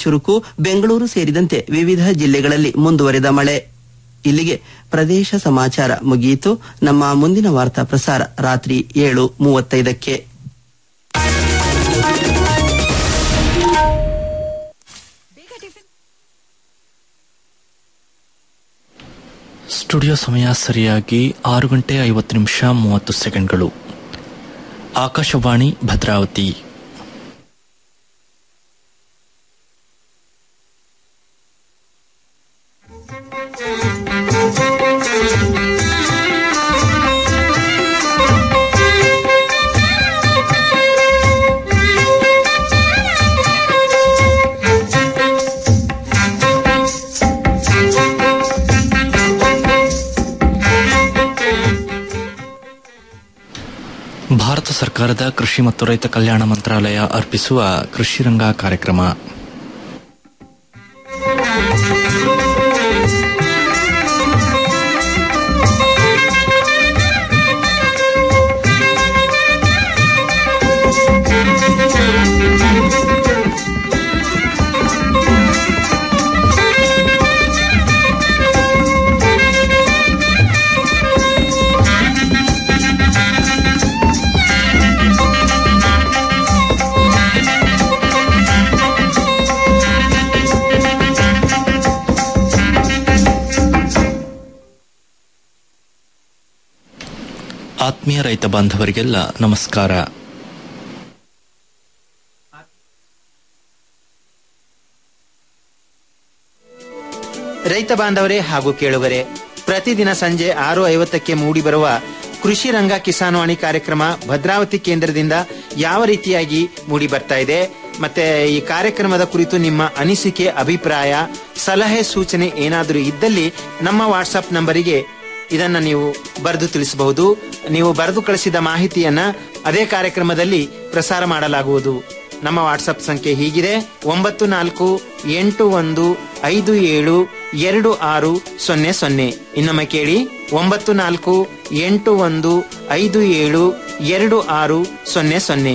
ಚುರುಕು ಬೆಂಗಳೂರು ಸೇರಿದಂತೆ ವಿವಿಧ ಜಿಲ್ಲೆಗಳಲ್ಲಿ ಮುಂದುವರೆದ ಮಳೆ ಇಲ್ಲಿಗೆ ಪ್ರದೇಶ ಸಮಾಚಾರ ಮುಗಿಯಿತು ನಮ್ಮ ಮುಂದಿನ ವಾರ್ತಾ ಪ್ರಸಾರ ರಾತ್ರಿ ಏಳು ಮೂವತ್ತೈದಕ್ಕೆ ಸ್ಟುಡಿಯೋ ಸಮಯ ಸರಿಯಾಗಿ ಆರು ಗಂಟೆ ಐವತ್ತು ನಿಮಿಷ ಮೂವತ್ತು ಸೆಕೆಂಡ್ಗಳು ಆಕಾಶವಾಣಿ ಭದ್ರಾವತಿ ಭಾರತ ಸರ್ಕಾರದ ಕೃಷಿ ಮತ್ತು ರೈತ ಕಲ್ಯಾಣ ಮಂತ್ರಾಲಯ ಅರ್ಪಿಸುವ ಕೃಷಿ ರಂಗ ಕಾರ್ಯಕ್ರಮ ಆತ್ಮೀಯ ರೈತ ಬಾಂಧವರಿಗೆಲ್ಲ ನಮಸ್ಕಾರ ರೈತ ಬಾಂಧವರೇ ಹಾಗೂ ಕೇಳುಗರೆ ಪ್ರತಿದಿನ ಸಂಜೆ ಆರು ಐವತ್ತಕ್ಕೆ ಮೂಡಿಬರುವ ಕೃಷಿ ರಂಗ ಕಿಸಾನ್ವಾಣಿ ಕಾರ್ಯಕ್ರಮ ಭದ್ರಾವತಿ ಕೇಂದ್ರದಿಂದ ಯಾವ ರೀತಿಯಾಗಿ ಮೂಡಿ ಬರ್ತಾ ಇದೆ ಮತ್ತೆ ಈ ಕಾರ್ಯಕ್ರಮದ ಕುರಿತು ನಿಮ್ಮ ಅನಿಸಿಕೆ ಅಭಿಪ್ರಾಯ ಸಲಹೆ ಸೂಚನೆ ಏನಾದರೂ ಇದ್ದಲ್ಲಿ ನಮ್ಮ ವಾಟ್ಸಪ್ ನಂಬರಿಗೆ ಇದನ್ನ ನೀವು ಬರೆದು ತಿಳಿಸಬಹುದು ನೀವು ಬರೆದು ಕಳಿಸಿದ ಮಾಹಿತಿಯನ್ನ ಅದೇ ಕಾರ್ಯಕ್ರಮದಲ್ಲಿ ಪ್ರಸಾರ ಮಾಡಲಾಗುವುದು ನಮ್ಮ ವಾಟ್ಸಪ್ ಸಂಖ್ಯೆ ಹೀಗಿದೆ ಒಂಬತ್ತು ನಾಲ್ಕು ಎಂಟು ಒಂದು ಐದು ಏಳು ಎರಡು ಆರು ಸೊನ್ನೆ ಸೊನ್ನೆ ಇನ್ನೊಮ್ಮೆ ಕೇಳಿ ಒಂಬತ್ತು ನಾಲ್ಕು ಎಂಟು ಒಂದು ಐದು ಏಳು ಎರಡು ಆರು ಸೊನ್ನೆ ಸೊನ್ನೆ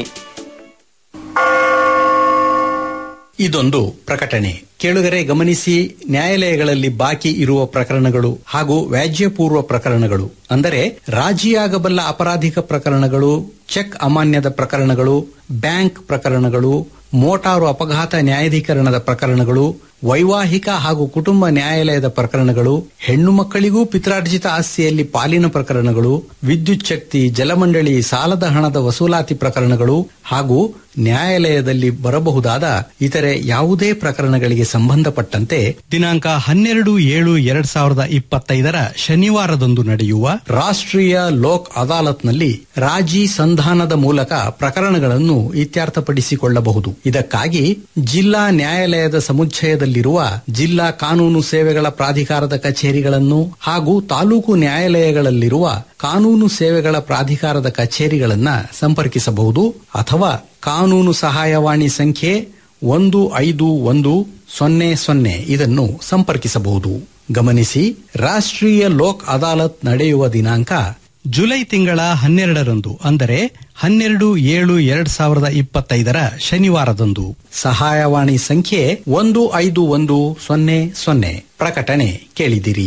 ಇದೊಂದು ಪ್ರಕಟಣೆ ಕೇಳುಗರೆ ಗಮನಿಸಿ ನ್ಯಾಯಾಲಯಗಳಲ್ಲಿ ಬಾಕಿ ಇರುವ ಪ್ರಕರಣಗಳು ಹಾಗೂ ವ್ಯಾಜ್ಯಪೂರ್ವ ಪ್ರಕರಣಗಳು ಅಂದರೆ ರಾಜಿಯಾಗಬಲ್ಲ ಅಪರಾಧಿಕ ಪ್ರಕರಣಗಳು ಚೆಕ್ ಅಮಾನ್ಯದ ಪ್ರಕರಣಗಳು ಬ್ಯಾಂಕ್ ಪ್ರಕರಣಗಳು ಮೋಟಾರು ಅಪಘಾತ ನ್ಯಾಯಾಧೀಕರಣದ ಪ್ರಕರಣಗಳು ವೈವಾಹಿಕ ಹಾಗೂ ಕುಟುಂಬ ನ್ಯಾಯಾಲಯದ ಪ್ರಕರಣಗಳು ಹೆಣ್ಣು ಮಕ್ಕಳಿಗೂ ಪಿತ್ರಾರ್ಜಿತ ಆಸ್ತಿಯಲ್ಲಿ ಪಾಲಿನ ಪ್ರಕರಣಗಳು ವಿದ್ಯುತ್ ಶಕ್ತಿ ಜಲಮಂಡಳಿ ಸಾಲದ ಹಣದ ವಸೂಲಾತಿ ಪ್ರಕರಣಗಳು ಹಾಗೂ ನ್ಯಾಯಾಲಯದಲ್ಲಿ ಬರಬಹುದಾದ ಇತರೆ ಯಾವುದೇ ಪ್ರಕರಣಗಳಿಗೆ ಸಂಬಂಧಪಟ್ಟಂತೆ ದಿನಾಂಕ ಹನ್ನೆರಡು ಏಳು ಎರಡ್ ಸಾವಿರದ ಇಪ್ಪತ್ತೈದರ ಶನಿವಾರದಂದು ನಡೆಯುವ ರಾಷ್ಟ್ರೀಯ ಲೋಕ್ ಅದಾಲತ್ನಲ್ಲಿ ರಾಜಿ ಸಂಧಾನದ ಮೂಲಕ ಪ್ರಕರಣಗಳನ್ನು ಇತ್ಯರ್ಥಪಡಿಸಿಕೊಳ್ಳಬಹುದು ಇದಕ್ಕಾಗಿ ಜಿಲ್ಲಾ ನ್ಯಾಯಾಲಯದ ಸಮುಚ್ಚಯದಲ್ಲಿರುವ ಜಿಲ್ಲಾ ಕಾನೂನು ಸೇವೆಗಳ ಪ್ರಾಧಿಕಾರದ ಕಚೇರಿಗಳನ್ನು ಹಾಗೂ ತಾಲೂಕು ನ್ಯಾಯಾಲಯಗಳಲ್ಲಿರುವ ಕಾನೂನು ಸೇವೆಗಳ ಪ್ರಾಧಿಕಾರದ ಕಚೇರಿಗಳನ್ನು ಸಂಪರ್ಕಿಸಬಹುದು ಅಥವಾ ಕಾನೂನು ಸಹಾಯವಾಣಿ ಸಂಖ್ಯೆ ಒಂದು ಐದು ಒಂದು ಸೊನ್ನೆ ಸೊನ್ನೆ ಇದನ್ನು ಸಂಪರ್ಕಿಸಬಹುದು ಗಮನಿಸಿ ರಾಷ್ಟ್ರೀಯ ಲೋಕ್ ಅದಾಲತ್ ನಡೆಯುವ ದಿನಾಂಕ ಜುಲೈ ತಿಂಗಳ ಹನ್ನೆರಡರಂದು ಅಂದರೆ ಹನ್ನೆರಡು ಏಳು ಎರಡ್ ಸಾವಿರದ ಇಪ್ಪತ್ತೈದರ ಶನಿವಾರದಂದು ಸಹಾಯವಾಣಿ ಸಂಖ್ಯೆ ಒಂದು ಐದು ಒಂದು ಸೊನ್ನೆ ಸೊನ್ನೆ ಪ್ರಕಟಣೆ ಕೇಳಿದಿರಿ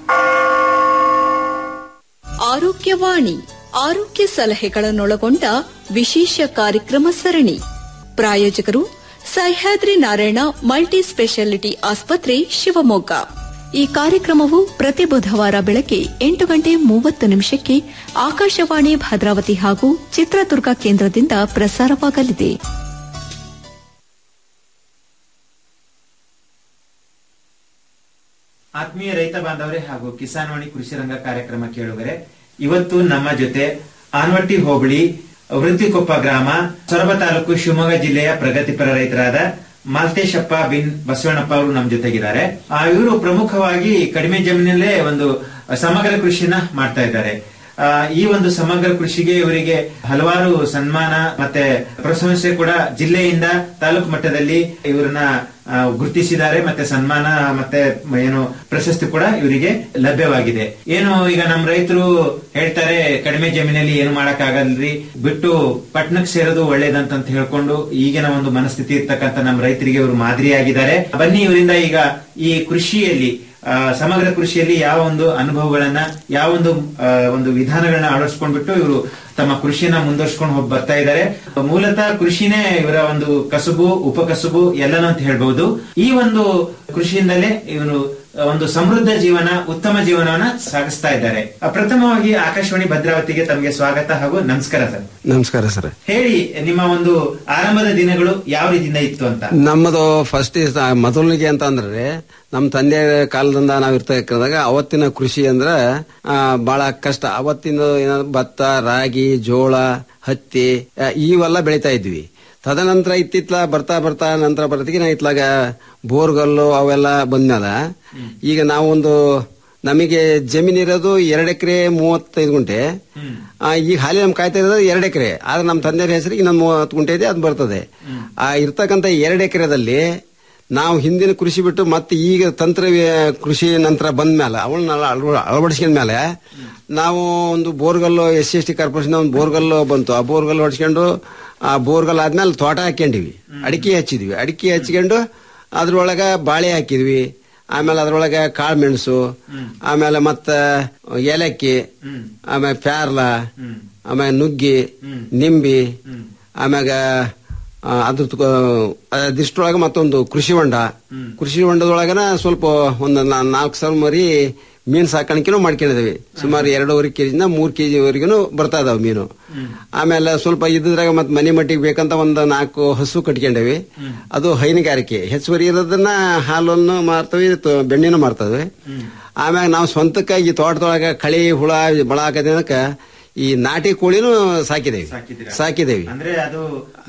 ಆರೋಗ್ಯವಾಣಿ ಆರೋಗ್ಯ ಸಲಹೆಗಳನ್ನೊಳಗೊಂಡ ವಿಶೇಷ ಕಾರ್ಯಕ್ರಮ ಸರಣಿ ಪ್ರಾಯೋಜಕರು ಸಹ್ಯಾದ್ರಿ ನಾರಾಯಣ ಮಲ್ಟಿ ಸ್ಪೆಷಾಲಿಟಿ ಆಸ್ಪತ್ರೆ ಶಿವಮೊಗ್ಗ ಈ ಕಾರ್ಯಕ್ರಮವು ಪ್ರತಿ ಬುಧವಾರ ಬೆಳಗ್ಗೆ ಎಂಟು ಗಂಟೆ ಮೂವತ್ತು ನಿಮಿಷಕ್ಕೆ ಆಕಾಶವಾಣಿ ಭದ್ರಾವತಿ ಹಾಗೂ ಚಿತ್ರದುರ್ಗ ಕೇಂದ್ರದಿಂದ ಪ್ರಸಾರವಾಗಲಿದೆ ಆತ್ಮೀಯ ರೈತ ಬಾಂಧವರೇ ಹಾಗೂ ಕಿಸಾನ್ವಾಣಿ ಕೃಷಿ ರಂಗ ಕಾರ್ಯಕ್ರಮ ಕೇಳುಗರೆ ಇವತ್ತು ನಮ್ಮ ಜೊತೆ ಆನ್ವಟ್ಟಿ ಹೋಬಳಿ ವೃತ್ತಿಕೊಪ್ಪ ಗ್ರಾಮ ಸೊರಬ ತಾಲೂಕು ಶಿವಮೊಗ್ಗ ಜಿಲ್ಲೆಯ ಪ್ರಗತಿಪರ ರೈತರಾದ ಮಾಲ್ತೇಶಪ್ಪ ಬಿನ್ ಬಸವಣ್ಣಪ್ಪ ಅವರು ನಮ್ಮ ಜೊತೆಗಿದ್ದಾರೆ ಆ ಇವರು ಪ್ರಮುಖವಾಗಿ ಕಡಿಮೆ ಜಮೀನಲ್ಲೇ ಒಂದು ಸಮಗ್ರ ಕೃಷಿನ ಮಾಡ್ತಾ ಇದ್ದಾರೆ ಆ, ಈ ಒಂದು ಸಮಗ್ರ ಕೃಷಿಗೆ ಇವರಿಗೆ ಹಲವಾರು ಸನ್ಮಾನ ಮತ್ತೆ ಪ್ರಶಂಸೆ ಕೂಡ ಜಿಲ್ಲೆಯಿಂದ ತಾಲೂಕು ಮಟ್ಟದಲ್ಲಿ ಇವರನ್ನ ಆ, ಗುರುತಿಸಿದ್ದಾರೆ ಮತ್ತೆ ಸನ್ಮಾನ ಮತ್ತೆ ಏನು ಪ್ರಶಸ್ತಿ ಕೂಡ ಇವರಿಗೆ ಲಭ್ಯವಾಗಿದೆ ಏನು ಈಗ ನಮ್ಮ ರೈತರು ಹೇಳ್ತಾರೆ ಕಡಿಮೆ ಜಮೀನಲ್ಲಿ ಏನು ಮಾಡಕ್ ಆಗಲ್ರಿ ಬಿಟ್ಟು ಪಟ್ಟಣಕ್ಕೆ ಸೇರೋದು ಒಳ್ಳೇದಂತ ಹೇಳ್ಕೊಂಡು ಈಗಿನ ಒಂದು ಮನಸ್ಥಿತಿ ಇರ್ತಕ್ಕಂಥ ನಮ್ಮ ರೈತರಿಗೆ ಇವರು ಮಾದರಿಯಾಗಿದ್ದಾರೆ ಬನ್ನಿ ಇವರಿಂದ ಈಗ ಈ ಕೃಷಿಯಲ್ಲಿ ಆ, ಸಮಗ್ರ ಕೃಷಿಯಲ್ಲಿ ಯಾವ ಒಂದು ಅನುಭವಗಳನ್ನ ಯಾವ ಒಂದು ಆ, ಒಂದು ವಿಧಾನಗಳನ್ನ ಅಳವಡಿಸ್ಕೊಂಡ್ಬಿಟ್ಟು ಇವರು ತಮ್ಮ ಕೃಷಿಯನ್ನ ಮುಂದುವರ್ಸ್ಕೊಂಡು ಹೋಗಿ ಬರ್ತಾ ಇದ್ದಾರೆ ಮೂಲತಃ ಕೃಷಿನೇ ಇವರ ಒಂದು ಕಸುಬು ಉಪಕಸುಬು ಎಲ್ಲನೂ ಅಂತ ಹೇಳ್ಬಹುದು ಈ ಒಂದು ಕೃಷಿಯಿಂದಲೇ ಇವರು ಒಂದು ಸಮೃದ್ಧ ಜೀವನ ಉತ್ತಮ ಜೀವನವನ್ನ ಸಾಗಿಸ್ತಾ ಇದ್ದಾರೆ ಆ, ಪ್ರಥಮವಾಗಿ ಆಕಾಶವಾಣಿ ಭದ್ರಾವತಿಗೆ ತಮಗೆ ಸ್ವಾಗತ ಹಾಗೂ ನಮಸ್ಕಾರ ಸರ್ ನಮಸ್ಕಾರ ಸರ್ ಹೇಳಿ ನಿಮ್ಮ ಒಂದು ಆರಂಭದ ದಿನಗಳು ಯಾವ ರೀತಿಯಿಂದ ಇತ್ತು ಅಂತ ನಮ್ಮದು ಫಸ್ಟ್ ಮೊದಲಿಗೆ ಅಂತ ಅಂದ್ರೆ ನಮ್ಮ ತಂದೆ ಕಾಲದಿಂದ ನಾವು ಇರ್ತಕ್ಕಂದಾಗ ಅವತ್ತಿನ ಕೃಷಿ ಅಂದ್ರೆ ಆ, ಬಹಳ ಕಷ್ಟ ಅವತ್ತಿನ ಏನಾದ್ರು ಭತ್ತ ರಾಗಿ ಜೋಳ ಹತ್ತಿ ಆ, ಇವೆಲ್ಲ ಬೆಳಿತಾ ಇದ್ವಿ ತದನಂತರ ಇತ್ತಿತ್ಲ ಬರ್ತಾ ಬರ್ತಾ ನಂತರ ಬರ್ತಿಗೆ ನಾ ಇತ್ಲಾಗ ಬೋರ್ಗಲ್ಲು ಅವೆಲ್ಲ ಬಂದ್ಮೇಲೆ ಈಗ ನಾವೊಂದು ನಮಗೆ ಜಮೀನ್ ಇರೋದು ಎರಡು ಎಕರೆ ಮೂವತ್ತೈದು ಗುಂಟೆ ಆ, ಈಗ ಹಾಲಿ ನಮ್ ಕಾಯ್ತಾ ಇರೋದು ಎರಡು ಎಕರೆ ಆದ್ರೆ ನಮ್ಮ ತಂದೆಯ ಹೆಸರಿಗೆ ಇನ್ನೊಂದು ಮೂವತ್ತು ಗುಂಟೆ ಇದೆ ಅದು ಬರ್ತದೆ ಆ ಇರ್ತಕ್ಕಂಥ ಎರಡು ಎಕರೆದಲ್ಲಿ ನಾವು ಹಿಂದಿನ ಕೃಷಿ ಬಿಟ್ಟು ಮತ್ತೆ ಈಗ ತಂತ್ರ ವ್ಯ- ಕೃಷಿ ನಂತರ ಬಂದ ಮೇಲೆ ಅವಳನ್ನೆಲ್ಲ ಅಳವಡಿಸ್ಕೊಂಡ ಮೇಲೆ ನಾವು ಒಂದು ಬೋರ್ಗಲ್ಲು S C S T corporation ಒಂದು ಬೋರ್ಗಲ್ಲು ಬಂತು ಆ ಬೋರ್ಗಲ್ ಹೊಡ್ಸ್ಕೊಂಡು ಆ ಬೋರ್ಗಲ್ ಆದ್ಮೇಲೆ ತೋಟ ಹಾಕೊಂಡಿವಿ ಅಡಿಕೆ ಹಚ್ಚಿದ್ವಿ ಅಡಿಕೆ ಹಚ್ಕೊಂಡು ಅದ್ರೊಳಗ ಬಾಳೆ ಹಾಕಿದ್ವಿ ಆಮೇಲೆ ಅದ್ರೊಳಗೆ ಕಾಳು ಮೆಣಸು ಆಮೇಲೆ ಮತ್ತ ಏಲಕ್ಕಿ ಆಮೇಲೆ ಪ್ಯಾರ್ಲ ಆಮೇಲೆ ನುಗ್ಗಿ ನಿಂಬಿ ಆಮ್ಯಾಗ ಆ, ಅದ್ರ ತುಕ- ಅದಿಷ್ಟೊಳಗೆ ಮತ್ತೊಂದು ಕೃಷಿ ಹೊಂಡ ಕೃಷಿ ಹೊಂಡದೊಳಗನ ಸ್ವಲ್ಪ ಒಂದು ನಾ- ನಾಲ್ಕು ಸಾವಿರ ಮರಿ ಮೀನು ಸಾಕಾಣಿಕೆನೂ ಮಾಡ್ಕೊಂಡಿದ್ದೀವಿ ಸುಮಾರು ಎರಡೂವರೆ ಕೆಜಿನ ಮೂರ್ ಕೆಜಿ ವರೆಗೂ ಬರ್ತಾ ಇದಾವೆ ಮೀನು ಆಮೇಲೆ ಸ್ವಲ್ಪ ಇದ್ರಾಗ ಮತ್ತೆ ಮನೆ ಮಟ್ಟಿಗೆ ಬೇಕಂತ ಒಂದು ನಾಲ್ಕು ಹಸು ಕಟ್ಕೊಂಡೇವಿ ಅದು ಹೈನುಗಾರಿಕೆ ಹೆಚ್ಚುವರಿ ಇರೋದನ್ನ ಹಾಲನ್ನು ಮಾರ್ತೇವೆ ತ- ಬೆಣ್ಣೆನೂ ಮಾರ್ತೇವೆ ಆಮ್ಯಾಗ ನಾವು ಸ್ವಂತಕ್ಕಾಗಿ ತೋಟದೊಳಗ ಕಳಿ ಹುಳ ಬಳ ಹಾಕೋದಕ್ಕೆ ಈ ನಾಟಿ ಕೋಳಿನೂ ಸಾಕಿದೇವಿ ಸಾಕಿದ್ದೀರಾ? ಸಾಕಿದೇವಿ ಅಂದ್ರೆ ಅದು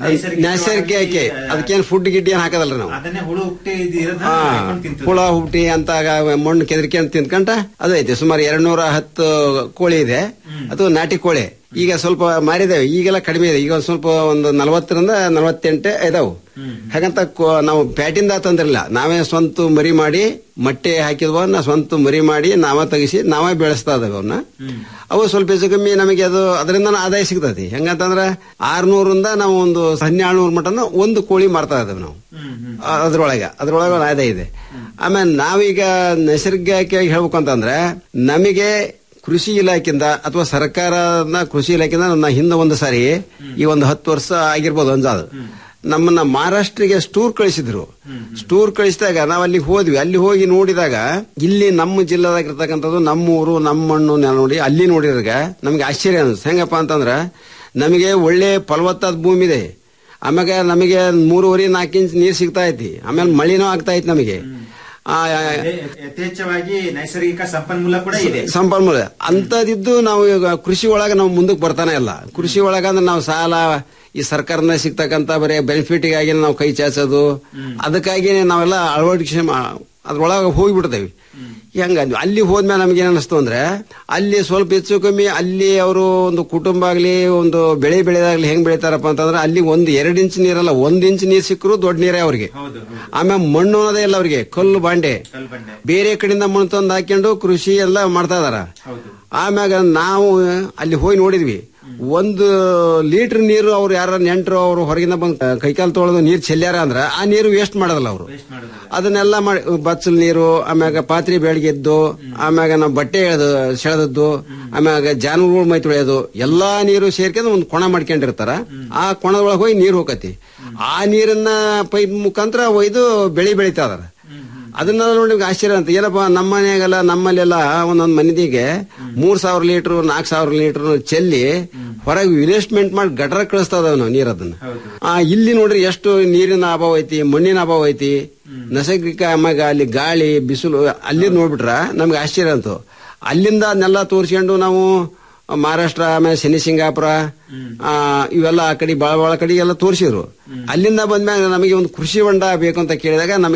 ನೈಸರ್ಗಿಕ ಅದಕ್ಕೇನು ಫುಡ್ ಗಿಡ್ ಏನ್ ಹಾಕದಲ್ರಿ ನಾವು ಅದನ್ನೇ ಹುಳು ಹುಟ್ಟಿ ಇರೋದನ್ನ ಹಾ ಹಾಕೊಂಡ್ ತಿಂತದೆ. ಹುಳ ಹುಟ್ಟಿ ಅಂತ ಮಣ್ಣು ಕೆದರ್ಕೊಂಡು ತಿನ್ಕಂಟ ಅದು ಐತೆ ಸುಮಾರು ಎರಡ್ ನೂರ ಹತ್ತು ಕೋಳಿ ಇದೆ ಅದು ನಾಟಿ ಕೋಳಿ ಈಗ ಸ್ವಲ್ಪ ಮಾರಿದೇವೆ ಈಗೆಲ್ಲ ಕಡಿಮೆ ಇದೆ ಈಗ ಒಂದ್ ಸ್ವಲ್ಪ ಒಂದು ನಲವತ್ತರಿಂದ ನಲವತ್ತೆಂಟು ಇದಾವು ಹಾಗಂತ ಕೋ- ನಾವು ಪ್ಯಾಟಿಂದ ತಂದಿರಲಿಲ್ಲ ನಾವೇ ಸ್ವಂತ ಮರಿ ಮಾಡಿ ಮೊಟ್ಟೆ ಹಾಕಿದ್ವ ನಾ ಸ್ವಂತ ಮರಿ ಮಾಡಿ ನಾವೇ ತೆಗಿಸಿ ನಾವೇ ಬೆಳೆಸ್ತಾ ಇದಾವೆ ಅವನ್ನ ಅವು ಸ್ವಲ್ಪ ಹೆಚ್ಚು ಕಮ್ಮಿ ನಮಗೆ ಅದು ಅದರಿಂದ ಆದಾಯ ಸಿಗ್ತೈತಿ ಹೆಂಗಂತಂದ್ರೆ ಆರ್ನೂರಿಂದ ನಾವು ಒಂದು ಹನ್ನೆರಡು ನೂರು ಮಟನ ಒಂದು ಕೋಳಿ ಮಾರ್ತಾ ಇದ್ದೇವೆ ನಾವು ಆ- ಅದ್ರೊಳಗೆ ಅದ್ರೊಳಗೆ ಒಂದು ಆದಾಯ ಇದೆ ಆಮೇಲೆ ನಾವೀಗ ನೈಸರ್ಗಿಕವಾಗಿ ಹೇಳ್ಬೇಕು ಅಂತಂದ್ರೆ ನಮಗೆ ಕೃಷಿ ಇಲಾಖೆಯಿಂದ ಅಥವಾ ಸರ್ಕಾರದ ಕೃಷಿ ಇಲಾಖೆಯಿಂದ ನನ್ನ ಹಿಂದೆ ಒಂದು ಸಾರಿ ಈ ಒಂದು ಹತ್ತು ವರ್ಷ ಆಗಿರ್ಬೋದು ಅಂಜಾದು ನಮ್ಮನ್ನ ಮಹಾರಾಷ್ಟ್ರಿಗೆ ಸ್ಟೂರ್ ಕಳಿಸಿದ್ರು ಸ್ಟೂರ್ ಕಳಿಸಿದಾಗ ನಾವು ಅಲ್ಲಿ ಹೋದ್ವಿ ಅಲ್ಲಿ ಹೋಗಿ ನೋಡಿದಾಗ ಇಲ್ಲಿ ನಮ್ಮ ಜಿಲ್ಲೆದಾಗ ಇರ್ತಕ್ಕಂಥದ್ದು ನಮ್ಮ ಊರು ನಮ್ಮ ಮಣ್ಣು ನೆಲ ನೋಡಿ ಅಲ್ಲಿ ನೋಡಿದಾಗ ನಮಗೆ ಆಶ್ಚರ್ಯ ಅನಿಸ್ತು ಹೆಂಗಪ್ಪ ಅಂತಂದ್ರೆ ನಮಗೆ ಒಳ್ಳೆ ಫಲವತ್ತಾದ ಭೂಮಿ ಇದೆ ಆಮ್ಯಾಗ ನಮಗೆ ಮೂರುವರೆ ನಾಲ್ಕು ಇಂಚ್ ನೀರು ಸಿಗ್ತಾ ಐತಿ ಆಮೇಲೆ ಮಳಿನೂ ಆಗ್ತಾ ಐತಿ ನಮಗೆ ಆ, ಅದೇ ಯಥೇಚ್ಛವಾಗಿ ನೈಸರ್ಗಿಕ ಸಂಪನ್ಮೂಲ ಕೂಡ ಇದೆ ಸಂಪನ್ಮೂಲ ಅಂತದಿದ್ದು ನಾವು ಈಗ ಕೃಷಿ ಒಳಗ ನಾವು ಮುಂದಕ್ಕೆ ಬರ್ತಾನೆ ಇಲ್ಲ ಕೃಷಿ ಒಳಗ ಅಂದ್ರೆ ನಾವು ಸಾಲ ಈ ಸರ್ಕಾರದಿಂದ ಸಿಗ್ತಕ್ಕಂತ ಬರೀ ಬೆನಿಫಿಟ್ಗಾಗಿ ನಾವು ಕೈ ಚಾಚೋದು ಅದಕ್ಕಾಗಿ ನಾವೆಲ್ಲ ಅಳವಡಿಕೆ ಮಾ- ಅದ್ರೊಳಗೆ ಹೋಗ್ಬಿಡ್ತೇವೆ ಹೆಂಗ ಅಲ್ಲಿ ಹೋದ್ಮೇಲೆ ನಮ್ಗೆ ಏನ್ ಅನಿಸ್ತು ಅಂದ್ರೆ ಅಲ್ಲಿ ಸ್ವಲ್ಪ ಹೆಚ್ಚು ಕಮ್ಮಿ ಅಲ್ಲಿ ಅವರು ಒಂದು ಕುಟುಂಬ ಆಗ್ಲಿ ಒಂದು ಬೆಳೆ ಬೆಳೆದಾಗ್ಲಿ ಹೆಂಗ್ ಬೆಳಿತಾರಪ್ಪ ಅಂತಂದ್ರೆ ಅಲ್ಲಿ ಒಂದು ಎರಡು ಇಂಚ್ ನೀರಲ್ಲ ಒಂದ್ ಇಂಚ್ ನೀರ್ ಸಿಕ್ಕರು ದೊಡ್ಡ ನೀರೇ ಅವ್ರಿಗೆ ಹೌದು ಹೌದು ಆಮೇಲೆ ಮಣ್ಣು ಅನ್ನೋದೇ ಇಲ್ಲ ಅವ್ರಿಗೆ ಕಲ್ಲು ಬಾಂಡೆ ಕಲ್ಬಂಡೆ ಬೇರೆ ಕಡೆಯಿಂದ ಮಣ್ಣು ತಂದು ಹಾಕೊಂಡು ಕೃಷಿ ಎಲ್ಲ ಮಾಡ್ತಾ ಇದಾರ ಹೌದು ಆಮ್ಯಾಗ ನಾವು ಅಲ್ಲಿ ಹೋಗಿ ನೋಡಿದ್ವಿ ಒಂದು ಲೀಟರ್ ನೀರು ಅವ್ರು ಯಾರ ನೆಂಟರು ಅವ್ರು ಹೊರಗಿಂದ ಬಂದು ಕೈಕಾಲು ತೊಳೆದು ನೀರು ಚೆಲ್ಯಾರ ಅಂದ್ರ ಆ ನೀರು ವೇಸ್ಟ್ ಮಾಡೋದಲ್ಲ ಅವರು ವೇಸ್ಟ್ ಮಾಡೋದಿಲ್ಲ ಅದನ್ನೆಲ್ಲ ಮಾಡಿ ಬಚ್ಚಲ್ ನೀರು ಆಮ್ಯಾಗ ಪಾತ್ರೆ ಬೆಳಗ್ಗೆದ್ದು ಆಮ್ಯಾಗ ನಾವು ಬಟ್ಟೆ ಎಳೆದು ಸೆಳೆದದ್ದು ಆಮ್ಯಾಗ ಜಾನುವಾರುಗಳು ಮೈ ತೊಳೆಯೋದು ಎಲ್ಲಾ ನೀರು ಸೇರ್ಕೊಂಡು ಒಂದು ಕೊಣ ಮಾಡ್ಕೊಂಡಿರ್ತಾರ ಆ ಕೊಣದೊಳಗೆ ಹೋಗಿ ನೀರು ಹೋಗತಿ ಆ ನೀರನ್ನ ಪೈಪ್ ಮುಖಾಂತರ ಒಯ್ದು ಬೆಳೆ ಬೆಳಿತಾ ಇದಾರ ಅದನ್ನ ನೋಡಿ ನಿಮ್ಗೆ ಆಶ್ಚರ್ಯ ಅಂತ ಏನಪ್ಪ ನಮ್ಮ ಮನೆಯಾಗೆಲ್ಲ ನಮ್ಮಲ್ಲೆಲ್ಲ ಒಂದೊಂದು ಮನೆದಿಗೆ ಮೂರ್ ಸಾವಿರ ಲೀಟರ್ ನಾಲ್ಕು ಸಾವಿರ ಲೀಟರ್ ಚೆಲ್ಲಿ ಹೊರಗೆ ಇನ್ವೆಸ್ಟ್ಮೆಂಟ್ ಮಾಡಿ ಗಟರ ಕಳಿಸ್ತಾ ಇದಾವೆ ನಾವು ನೀರದನ್ನ ಆ ಇಲ್ಲಿ ನೋಡ್ರಿ ಎಷ್ಟು ನೀರಿನ ಅಭಾವ ಐತಿ ಮಣ್ಣಿನ ಅಭಾವ ಐತಿ ನೈಸರ್ಗಿಕ ಆಮ್ಯಾಗ ಅಲ್ಲಿ ಗಾಳಿ ಬಿಸಿಲು ಅಲ್ಲಿ ನೋಡ್ಬಿಟ್ರ ನಮ್ಗೆ ಆಶ್ಚರ್ಯ ಅಂತು ಅಲ್ಲಿಂದ ಅದನ್ನೆಲ್ಲ ತೋರಿಸ್ಕೊಂಡು ನಾವು ಮಹಾರಾಷ್ಟ್ರ ಆಮೇಲೆ ಶನಿ ಸಿಂಗಾಪುರ ಆ, ಇವೆಲ್ಲ ಆ ಕಡೆ ಬಾಳ ಬಾಳ ಕಡೆ ಎಲ್ಲ ತೋರಿಸಿದ್ರು ಅಲ್ಲಿಂದ ಬಂದ್ಮ್ಯಾಗ ನಮಗೆ ಒಂದು ಕೃಷಿ ಹೊಂಡ ಬೇಕು ಅಂತ ಕೇಳಿದಾಗ ನಮಗೆ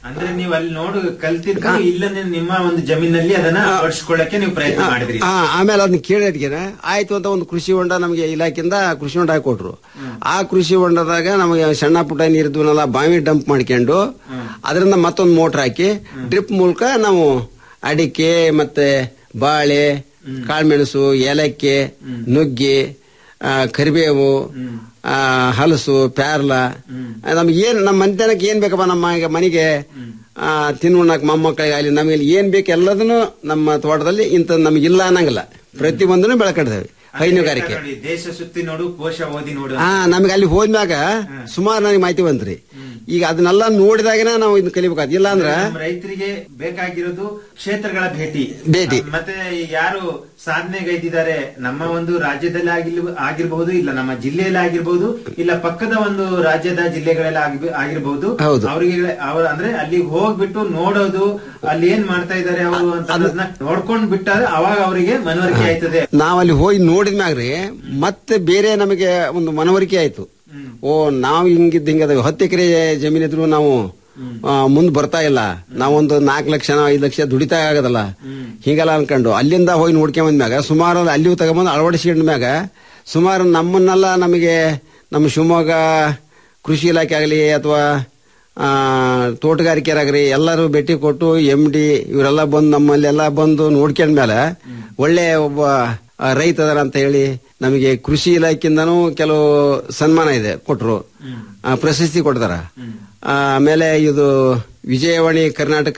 ಅಂದ್ರೆ ನೀವು ಅಲ್ಲಿ ನೋಡು ಕಲ್ತಿದ್ದು ಇಲ್ಲನೆ ನಿಮ್ಮ ಒಂದು ಜಮೀನಲ್ಲಿ ಅದನ್ನ ಅಳವಡಿಸ್ಕೊಳ್ಳಕ್ಕೆ ನೀವು ಪ್ರಯತ್ನ ಮಾಡಿದ್ರಿ ಆ, ಆಮೇಲೆ ಅದನ್ನ ಕೇಳಿದ್ಕಿನ ಆಯ್ತು ಅಂತ ಒಂದು ಕೃಷಿ ಹೊಂಡ ನಮಗೆ ಇಲಾಖೆಯಿಂದ ಕೃಷಿ ಹೊಂಡ ಕೊಟ್ರು ಆ ಕೃಷಿ ಹೊಂಡದಾಗ ನಮಗೆ ಸಣ್ಣ ಪುಟ್ಟ ನೀರಿದ್ವನ್ನೆಲ್ಲ ಬಾವಿ ಡಂಪ್ ಮಾಡ್ಕೊಂಡು ಅದರಿಂದ ಮತ್ತೊಂದು ಮೋಟರ್ ಹಾಕಿ ಡ್ರಿಪ್ ಮೂಲಕ ನಾವು ಅಡಿಕೆ ಮತ್ತೆ ಬಾಳೆ ಕಾಳುಮೆಣಸು ಏಲಕ್ಕಿ ನುಗ್ಗಿ ಆ, ಕರಿಬೇವು ಆ, ಹಲಸು ಪ್ಯಾರ್ಲ ನಮ್ಗೆ ಏನ್ ನಮ್ಮ ಮನೆತನಕ್ಕೆ ಏನ್ ಬೇಕಪ್ಪ ನಮ್ಮ ಈಗ ಮನೆಗೆ ಆ, ತಿನ್ನುಣ್ಣಕ್ ಮೊಮ್ಮಕ್ಕಳಿಗೆ ಆಗಲಿ ನಮಗೆ ಏನ್ ಬೇಕು ಎಲ್ಲದನ್ನು ನಮ್ಮ ತೋಟದಲ್ಲಿ ಇಂಥ ನಮ್ಗೆ ಇಲ್ಲ ಅನ್ನಂಗಿಲ್ಲ ಪ್ರತಿ ಒಂದನ್ನು ಬೆಳ್ಕೊಂಡಿದ್ದೇವೆ ಹೈನುಗಾರಿಕೆ ನೋಡಿ, ದೇಶ ಸುತ್ತಿ ನೋಡು ಕೋಶ ಓದಿ ನೋಡು ಹಾ ನಮಗೆ ಅಲ್ಲಿ ಹೋದ್ಮ್ಯಾಗ ಸುಮಾರು ನನಗೆ ಮಾಹಿತಿ ಬಂತ್ರಿ ಈಗ ಅದನ್ನೆಲ್ಲ ನೋಡಿದಾಗನೇ ನಾವು ಇದನ್ನ ಕಲಿಬೇಕಾದ್ ಇಲ್ಲ ಅಂದ್ರ ನಮ್ಮ ರೈತರಿಗೆ ಬೇಕಾಗಿರೋದು ಕ್ಷೇತ್ರಗಳ ಭೇಟಿ ಭೇಟಿ. ಮತ್ತೆ ಯಾರು ಸಾಧನೆಗೈದಿದ್ದಾರೆ ನಮ್ಮ ಒಂದು ರಾಜ್ಯದಲ್ಲಿ ಆಗಿಲ್- ಆಗಿರ್ಬಹುದು ಇಲ್ಲ ನಮ್ಮ ಜಿಲ್ಲೆಯಲ್ಲಿ ಆಗಿರ್ಬಹುದು ಇಲ್ಲ ಪಕ್ಕದ ಒಂದು ರಾಜ್ಯದ ಜಿಲ್ಲೆಗಳಲ್ಲಿ ಆಗಿ- ಆಗಿರ್ಬಹುದು ಹೌದು. ಅವರಿಗೆ ಅವ್ರ ಅಂದ್ರೆ ಅಲ್ಲಿಗೆ ಹೋಗ್ಬಿಟ್ಟು ನೋಡೋದು ಅಲ್ಲಿ ಏನ್ ಮಾಡ್ತಾ ಇದ್ದಾರೆ ಅವರು ಅಂತ ಅನ್ನೋದ್ನ ನೋಡ್ಕೊಂಡ್ ಬಿಟ್ಟಾರೆ ಅವಾಗ ಅವರಿಗೆ ಮನವರಿಕೆ ಆಯ್ತದೆ ನಾವ್ ಅಲ್ಲಿ ಹೋಗಿ ನೋಡಿದ್ಮ್ಯಾಗ್ರಿ ಮತ್ತೆ ಬೇರೆ ನಮಗೆ ಒಂದು ಮನವರಿಕೆ ಆಯ್ತು ಓ ನಾವು ಹಿಂಗಿದ್ ಹಿಂಗದ ಹತ್ತು ಎಕರೆ ಜಮೀನಿದ್ರು ನಾವು ಮುಂದ್ ಬರ್ತಾ ಇಲ್ಲ ನಾವೊಂದು ನಾಲ್ಕು ಲಕ್ಷ ಐದು ಲಕ್ಷ ದುಡಿತಾ ಆಗದಲ್ಲ ಹಿಂಗೆಲ್ಲ ಅನ್ಕೊಂಡು ಅಲ್ಲಿಂದ ಹೋಗಿ ನೋಡ್ಕೊಂಡ್ ಬಂದ್ಮ್ಯಾಗ ಸುಮಾರು ಅಲ್ಲಿಯೂ ತಗೊಂಬಂದು ಅಳವಡಿಸಿಕೊಂಡ್ಮ್ಯಾಗ ಸುಮಾರು ನಮ್ಮನ್ನೆಲ್ಲ ನಮಗೆ ನಮ್ಮ ಶಿವಮೊಗ್ಗ ಕೃಷಿ ಇಲಾಖೆ ಆಗಲಿ ಅಥವಾ ಆ, ತೋಟಗಾರಿಕೆರಾಗ್ರಿ ಎಲ್ಲರೂ ಭೇಟಿ ಕೊಟ್ಟು ಎಂ ಡಿ ಇವರೆಲ್ಲ ಬಂದು ನಮ್ಮಲ್ಲೆಲ್ಲ ಬಂದು ನೋಡ್ಕೊಂಡ್ಮೇಲೆ ಒಳ್ಳೆ ಒಬ್ಬ ಆ, ರೈತ ಅದಾರ ಅಂತ ಹೇಳಿ ನಮಗೆ ಕೃಷಿ ಇಲಾಖೆಯಿಂದನೂ ಕೆಲವು ಸನ್ಮಾನ ಇದೆ ಕೊಟ್ರು ಆ, ಪ್ರಶಸ್ತಿ ಕೊಡ್ತಾರ ಆಮೇಲೆ ಇದು ವಿಜಯವಾಣಿ ಕರ್ನಾಟಕ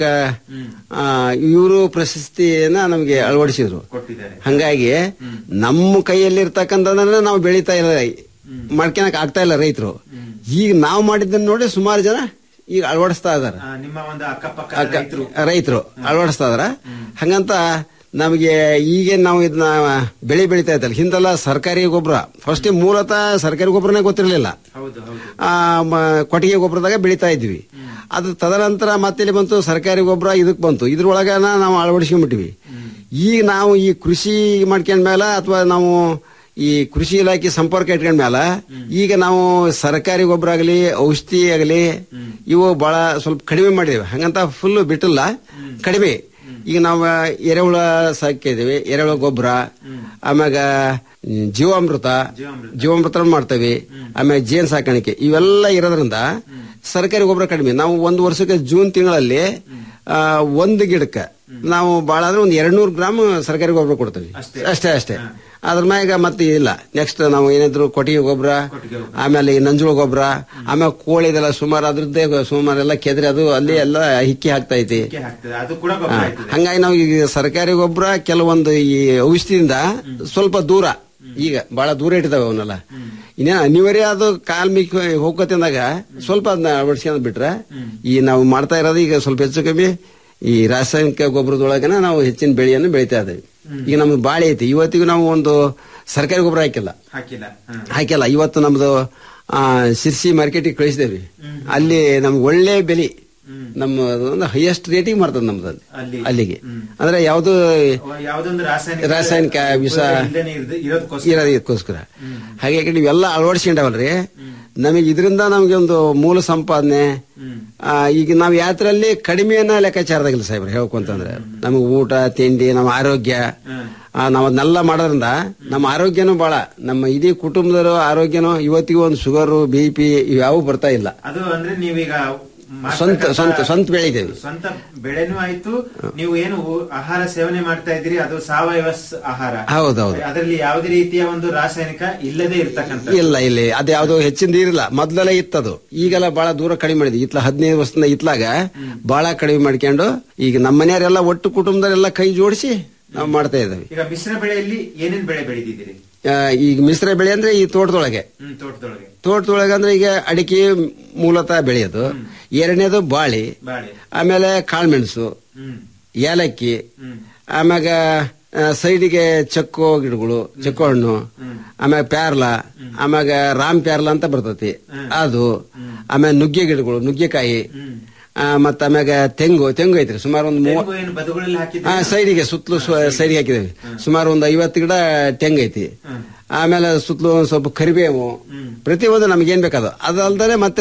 ಇವರು ಪ್ರಶಸ್ತಿಯನ್ನ ನಮಗೆ ಅಳವಡಿಸಿದ್ರು ಕೊಟ್ಟಿದ್ದಾರೆ ಹಂಗಾಗಿ ನಮ್ಮ ಕೈಯಲ್ಲಿ ಇರ್ತಕ್ಕಂಥದನ್ನ ನಾವು ಬೆಳೀತಾ ಇಲ್ಲ ಮಾಡ್ಕೊಳಕ್ ಆಗ್ತಾ ಇಲ್ಲ ರೈತರು ಈಗ ನಾವು ಮಾಡಿದ್ದನ್ನ ನೋಡಿ ಸುಮಾರು ಜನ ಈಗ ಅಳವಡಿಸ್ತಾ ಇದಾರೆ ಆ, ನಿಮ್ಮ ಒಂದು ಅಕ್ಕಪಕ್ಕ ಅಕ್ಕ- ರೈತರು ರೈತರು ಅಳವಡಿಸ್ತಾ ಇದಾರ ಹಂಗಂತ ನಮಗೆ ಈಗ ನಾವು ಇದನ್ನ ಬೆಳೆ ಬೆಳಿತಾ ಇದ್ದಲ್ಲ ಹಿಂದೆಲ್ಲ ಸರ್ಕಾರಿ ಗೊಬ್ಬರ ಫಸ್ಟ್ ಮೂಲತಃ ಸರ್ಕಾರಿ ಗೊಬ್ಬರನೇ ಗೊತ್ತಿರಲಿಲ್ಲ ಹೌದು ಹೌದು ಆ, ಮ- ಕೊಟ್ಟಿಗೆ ಗೊಬ್ಬರದಾಗ ಬೆಳಿತಾ ಇದ್ವಿ ಅದು ತದನಂತರ ಮತ್ತೆ ಇಲ್ಲಿ ಬಂತು ಸರ್ಕಾರಿ ಗೊಬ್ಬರ ಇದಕ್ ಬಂತು ಇದ್ರೊಳಗನ ನಾವು ಅಳವಡಿಸ್ಕೊಂಡ್ಬಿಟ್ವಿ ಈಗ ನಾವು ಈ ಕೃಷಿ ಮಾಡ್ಕೊಂಡ್ಮೇಲೆ ಅಥವಾ ನಾವು ಈ ಕೃಷಿ ಇಲಾಖೆ ಸಂಪರ್ಕ ಇಟ್ಕೊಂಡ್ಮೇಲೆ ಈಗ ನಾವು ಸರ್ಕಾರಿ ಗೊಬ್ಬರ ಆಗಲಿ ಔಷಧಿ ಆಗಲಿ ಇವು ಬಹಳ ಸ್ವಲ್ಪ ಕಡಿಮೆ ಮಾಡಿದೇವೆ ಹಂಗಂತ ಫುಲ್ ಬಿಟ್ಟಿಲ್ಲ ಕಡಿಮೆ ಈಗ ನಾವು ಎರೆಹುಳ ಸಾಕಿದ್ದೀವಿ ಎರೆಹುಳ ಗೊಬ್ಬರ ಆಮ್ಯಾಗ ಹ್ಮ್, ಜೀವಾಮೃತ ಜೀವಾಮೃತ ಮಾಡ್ತೇವೆ ಆಮೇಲೆ ಜೇನ್ ಸಾಕಾಣಿಕೆ ಇವೆಲ್ಲ ಇರೋದ್ರಿಂದ ಸರ್ಕಾರಿ ಗೊಬ್ಬರ ಕಡಿಮೆ ನಾವು ಒಂದು ವರ್ಷಕ್ಕೆ ಜೂನ್ ತಿಂಗಳಲ್ಲಿ ಆ, ಒಂದು ಗಿಡಕ್ಕೆ ನಾವು ಬಹಳ ಅಂದ್ರೆ ಒಂದು ಎರಡ್ನೂರು ಗ್ರಾಮ್ ಸರ್ಕಾರಿ ಗೊಬ್ಬರ ಕೊಡ್ತೇವೆ ಅಷ್ಟೇ ಅಷ್ಟೇ ಅದ್ರ ಮ್ಯಾಗ ಮತ್ತೆ ಇಲ್ಲ ನೆಕ್ಸ್ಟ್ ನಾವು ಏನಿದ್ರು ಕೊಟ್ಟಿಗೆ ಗೊಬ್ಬರ ಆಮೇಲೆ ಈ ನಂಜುಳ ಗೊಬ್ಬರ ಆಮೇಲೆ ಕೋಳಿದೆಲ್ಲ ಸುಮಾರು ಅದ್ರದ್ದೇ ಸುಮಾರು ಎಲ್ಲ ಕೆದ್ರಿ ಅದು ಅಲ್ಲಿ ಎಲ್ಲ ಹಿಕ್ಕಿ ಹಾಕ್ತಾ ಐತಿ ಅಡಿಕೆ ಹಾಕ್ತದೆ ಅದು ಕೂಡ ಗೊಬ್ಬರ ಆಯ್ತದೆ ಹಂಗಾಗಿ ನಾವು ಈಗ ಸರ್ಕಾರಿ ಗೊಬ್ಬರ ಕೆಲವೊಂದು ಈ ಔಷಧಿಯಿಂದ ಸ್ವಲ್ಪ ದೂರ ಈಗ ಬಹಳ ದೂರ ಇಟ್ಟಿದಾವೆ ಅವನ್ನೆಲ್ಲ ಇನ್ನೇನು ಅನಿವಾರ್ಯ ಅದು ಕಾಲ್ ಮಿಕ್ ಹೋಗ್ಕೋತಿಂದಾಗ ಸ್ವಲ್ಪ ಅದನ್ನ ಅಳವಡಿಸ್ಕೊಂಡ್ ಬಿಟ್ರೆ ಈ ನಾವು ಮಾಡ್ತಾ ಇರೋದು ಈಗ ಸ್ವಲ್ಪ ಹೆಚ್ಚು ಕಮ್ಮಿ ಈ ರಾಸಾಯನಿಕ ಗೊಬ್ಬರದೊಳಗನ ನಾವು ಹೆಚ್ಚಿನ ಬೆಳೆಯನ್ನು ಬೆಳಿತಾ ಇದ್ದೇವೆ ಈಗ ನಮ್ದು ಬಾಳೆ ಐತಿ ಇವತ್ತಿಗೂ ನಾವು ಒಂದು ಸರ್ಕಾರಿ ಗೊಬ್ಬರ ಹಾಕಿಲ್ಲ ಹಾಕಿಲ್ಲ ಹ. ಹಾಕಿಲ್ಲ ಇವತ್ತು ನಮ್ದು ಆ, ಸಿರ್ಸಿ ಮಾರ್ಕೆಟಿಗೆ ಕಳಿಸಿದೇವಿ ಅಲ್ಲಿ ನಮ್ಗೆ ಒಳ್ಳೆ ಬೆಲೆ ನಮ್ಮ ಒಂದು ಹೈಯೆಸ್ಟ್ ರೇಟಿಗೆ ಮಾರ್ತದೆ ನಮ್ದು ಅಲ್ಲಿ. ಅಲ್ಲಿ. ಅಲ್ಲಿಗೆ ಅಂದ್ರೆ ಯಾವುದು ಯಾವ್ದೊಂದು ರಾಸಾಯನಿಕ ರಾಸಾಯನಿಕ ವಿಷ ಇಲ್ದೇನೆ ಇರೋದು- ಇರೋದಕ್ಕೋಸ್ಕರ ಇರೋದಕ್ಕೋಸ್ಕರ ಹಾಗಾಗಿ ನೀವೆಲ್ಲ ಅಳವಡಿಸ್ಕೊಂಡವಲ್ರಿ ನಮಗೆ ಇದರಿಂದ ನಮಗೆ ಒಂದು ಮೂಲ ಸಂಪಾದನೆ ಆ, ಈಗ ನಾವು ಯಾತ್ರಲ್ಲಿ ಕಡಿಮೆಯನ್ನ ಲೆಕ್ಕಾಚಾರದಾಗಿಲ್ಲ ಸಾಹೇಬ್ರೆ ಹೇಳ್ಕೊಂತಂದ್ರೆ ನಮಗೆ ಊಟ ತಿಂಡಿ ನಮ್ಮ ಆರೋಗ್ಯ ಆ, ನಾವು ಅದನ್ನೆಲ್ಲ ಮಾಡೋದ್ರಿಂದ ನಮ್ಮ ಆರೋಗ್ಯನೂ ಬಹಳ ನಮ್ಮ ಇಡೀ ಕುಟುಂಬದವರು ಆರೋಗ್ಯನೂ ಇವತ್ತಿಗೂ ಒಂದು ಶುಗರು ಬಿ ಪಿ ಇವ್ಯಾವು ಬರ್ತಾ ಇಲ್ಲ ಅದು ಅಂದ್ರೆ ನೀವೀಗ ಸ್ವಂತ ಮಾಡ್ತಕ್ಕಂಥ- ಸ್ವಂತ ಸ್ವಂತ ಬೆಳಿತೇವೆ ಸ್ವಂತ ಬೆಳೆನೂ ಆಯ್ತು ನೀವು ಏನು ಊ- ಆಹಾರ ಸೇವನೆ ಮಾಡ್ತಾ ಇದ್ದೀರಿ ಅದು ಸಾವಯವ ಸ- ಆಹಾರ ಹೌದೌದು ಅದರಲ್ಲಿ ಯಾವುದೇ ರೀತಿಯ ಒಂದು ರಾಸಾಯನಿಕ ಇಲ್ಲದೆ ಇರ್ತಕ್ಕಂಥ ಇಲ್ಲ ಇಲ್ಲಿ ಅದು ಯಾವ್ದು ಹೆಚ್ಚಿನ ನೀರಿಲ್ಲ ಮೊದ್ಲೆಲ್ಲ ಇತ್ತದು ಈಗೆಲ್ಲ ಬಹಳ ದೂರ ಕಡಿಮೆ ಮಾಡಿದ್ವಿ ಇತ್ಲ ಹದಿನೈದು ವರ್ಷದಿಂದ ಇತ್ಲಾಗ ಬಹಳ ಕಡಿಮೆ ಮಾಡ್ಕೊಂಡು ಈಗ ನಮ್ಮ ಮನೆಯವರೆಲ್ಲ ಒಟ್ಟು ಕುಟುಂಬದವರೆಲ್ಲ ಕೈ ಜೋಡಿಸಿ ನಾವು ಮಾಡ್ತಾ ಇದ್ದೇವೆ ಈಗ ಮಿಶ್ರ ಬೆಳೆಯಲ್ಲಿ ಏನೇನ್ ಬೆಳೆ ಬೆಳೆದಿದ್ದೀರಿ ಆ, ಈಗ ಮಿಶ್ರ ಬೆಳೆ ಅಂದ್ರೆ ಈ ತೋಟದೊಳಗೆ ಹ್ಮ್ ತೋಟದೊಳಗೆ ತೋಟದೊಳಗೆ ಅಂದ್ರೆ ಈಗ ಅಡಿಕೆ ಮೂಲತಃ ಬೆಳೆಯೋದು ಎರಡನೇದು ಬಾಳಿ ಬಾಳೆ ಆಮೇಲೆ ಕಾಳುಮೆಣಸು ಹ್ಮ್ ಏಲಕ್ಕಿ ಹ್ಮ್ ಆಮ್ಯಾಗ ಆ, ಸೈಡಿಗೆ ಚಕ್ಕು ಗಿಡಗಳು ಚಕ್ಕು ಹಣ್ಣು ಆಮ್ಯಾಗ ಪ್ಯಾರ್ಲ ಆಮ್ಯಾಗ ರಾಮ್ ಪ್ಯಾರ್ಲ ಅಂತ ಬರ್ತತಿ ಅದು ಆಮೇಲೆ ನುಗ್ಗೆ ಗಿಡಗಳು ನುಗ್ಗೆಕಾಯಿ ಆ, ಮತ್ತ ಆಮ್ಯಾಗ ತೆಂಗು ತೆಂಗು ಐತ್ರಿ ಸುಮಾರು ಒಂದು ಮೂವ ತೆಂಗು ಏನು ಬದುಗಳಲ್ಲಿ ಹಾಕಿದ್ರೆ ಆ, ಸೈಡಿಗೆ ಸುತ್ತಲೂ ಸೈಡಿಗೆ ಹಾಕಿದ್ದೇವೆ ಸುಮಾರು ಒಂದು ಐವತ್ತು ಗಿಡ ತೆಂಗು ಐತಿ ಆಮೇಲೆ ಸುತ್ತಲೂ ಒಂದು ಸ್ವಲ್ಪ ಕರಿಬೇವು ಪ್ರತಿಯೊಂದು ನಮ್ಗೆ ಏನ್ ಬೇಕಾದ ಅದಲ್ದರೆ ಮತ್ತೆ ಸುತ್ತ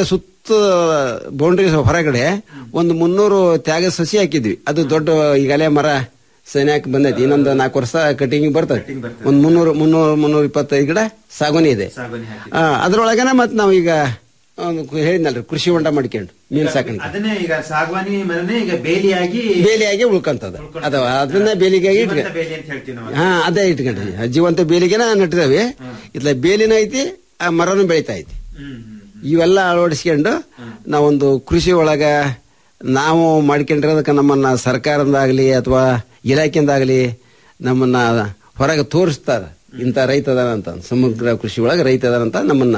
ಸುತ್ತ ಬೌಂಡ್ರಿ ಹೊರಗಡೆ ಒಂದು ಮುನ್ನೂರು ತ್ಯಾಗ ಸಸಿ ಹಾಕಿದ್ವಿ ಅದು ದೊಡ್ಡ ಈಗಲೇ ಮರ ಸೈನ್ಯಕ್ಕೆ ಬಂದೈತಿ ಇನ್ನೊಂದು ನಾಲ್ಕು ವರ್ಷ ಕಟಿಂಗ್ ಬರ್ತದೆ ಒಂದ್ ಮುನ್ನೂರು ಮುನ್ನೂರು ಮುನ್ನೂರ ಇಪ್ಪತ್ತೈದು ಗಿಡ ಸಾಗುನಿ ಇದೆ ಸಾಗುವನಿ ಹಾಕಿ ಆ, ಅದ್ರೊಳಗನೆ ಮತ್ ನಾವು ಈಗ ಒಂದು ಕು- ಹೇಳಿದ್ನಲ್ರಿ ಕೃಷಿ ಹೊಂಡ ಮಾಡ್ಕೊಂಡು ಮೀನ್ ಸಾಕಾಣಿಕೆ ಅದನ್ನೇ ಈಗ ಸಾಗವಾನಿ ಮರನೇ ಈಗ ಬೇಲಿಯಾಗಿ ಬೇಲಿಯಾಗಿ ಉಳ್ಕೊಂತದ ಅದು ಅದನ್ನ ಬೇಲಿಗಾಗಿ ಇಟ್ಕ ಜೀವಂತ ಬೇಲಿ ಅಂತ ಹೇಳ್ತೀವಿ ನಾವು ಹಾ ಅದೇ ಇಟ್ಕೊಂಡ್ರಿ ಜೀವಂತ ಬೇಲಿಗೆನ ನಟ್ಟಿದಾವೆ ಇತ್ಲ ಬೇಲಿನ ಐತಿ ಆ ಮರನು ಬೆಳಿತಾ ಐತಿ ಹ್ಮ್ ಹ್ಮ್ ಇವೆಲ್ಲ ಅಳವಡಿಸ್ಕೊಂಡು ನಾವೊಂದು ಕೃಷಿ ಒಳಗ ನಾವು ಮಾಡ್ಕೊಂಡಿರೋದಕ್ಕೆ ನಮ್ಮನ್ನ ಸರ್ಕಾರದಿಂದಾಗ್ಲಿ ಅಥವಾ ಇಲಾಖೆಯಿಂದಾಗ್ಲಿ ನಮ್ಮನ್ನ ಹೊರಗೆ ತೋರಿಸ್ತಾರ ಇಂಥ ರೈತ ಅದಾನ ಅಂತ ಸಮಗ್ರ ಕೃಷಿ ಒಳಗೆ ರೈತ ಅದಾನ ಅಂತ ನಮ್ಮನ್ನ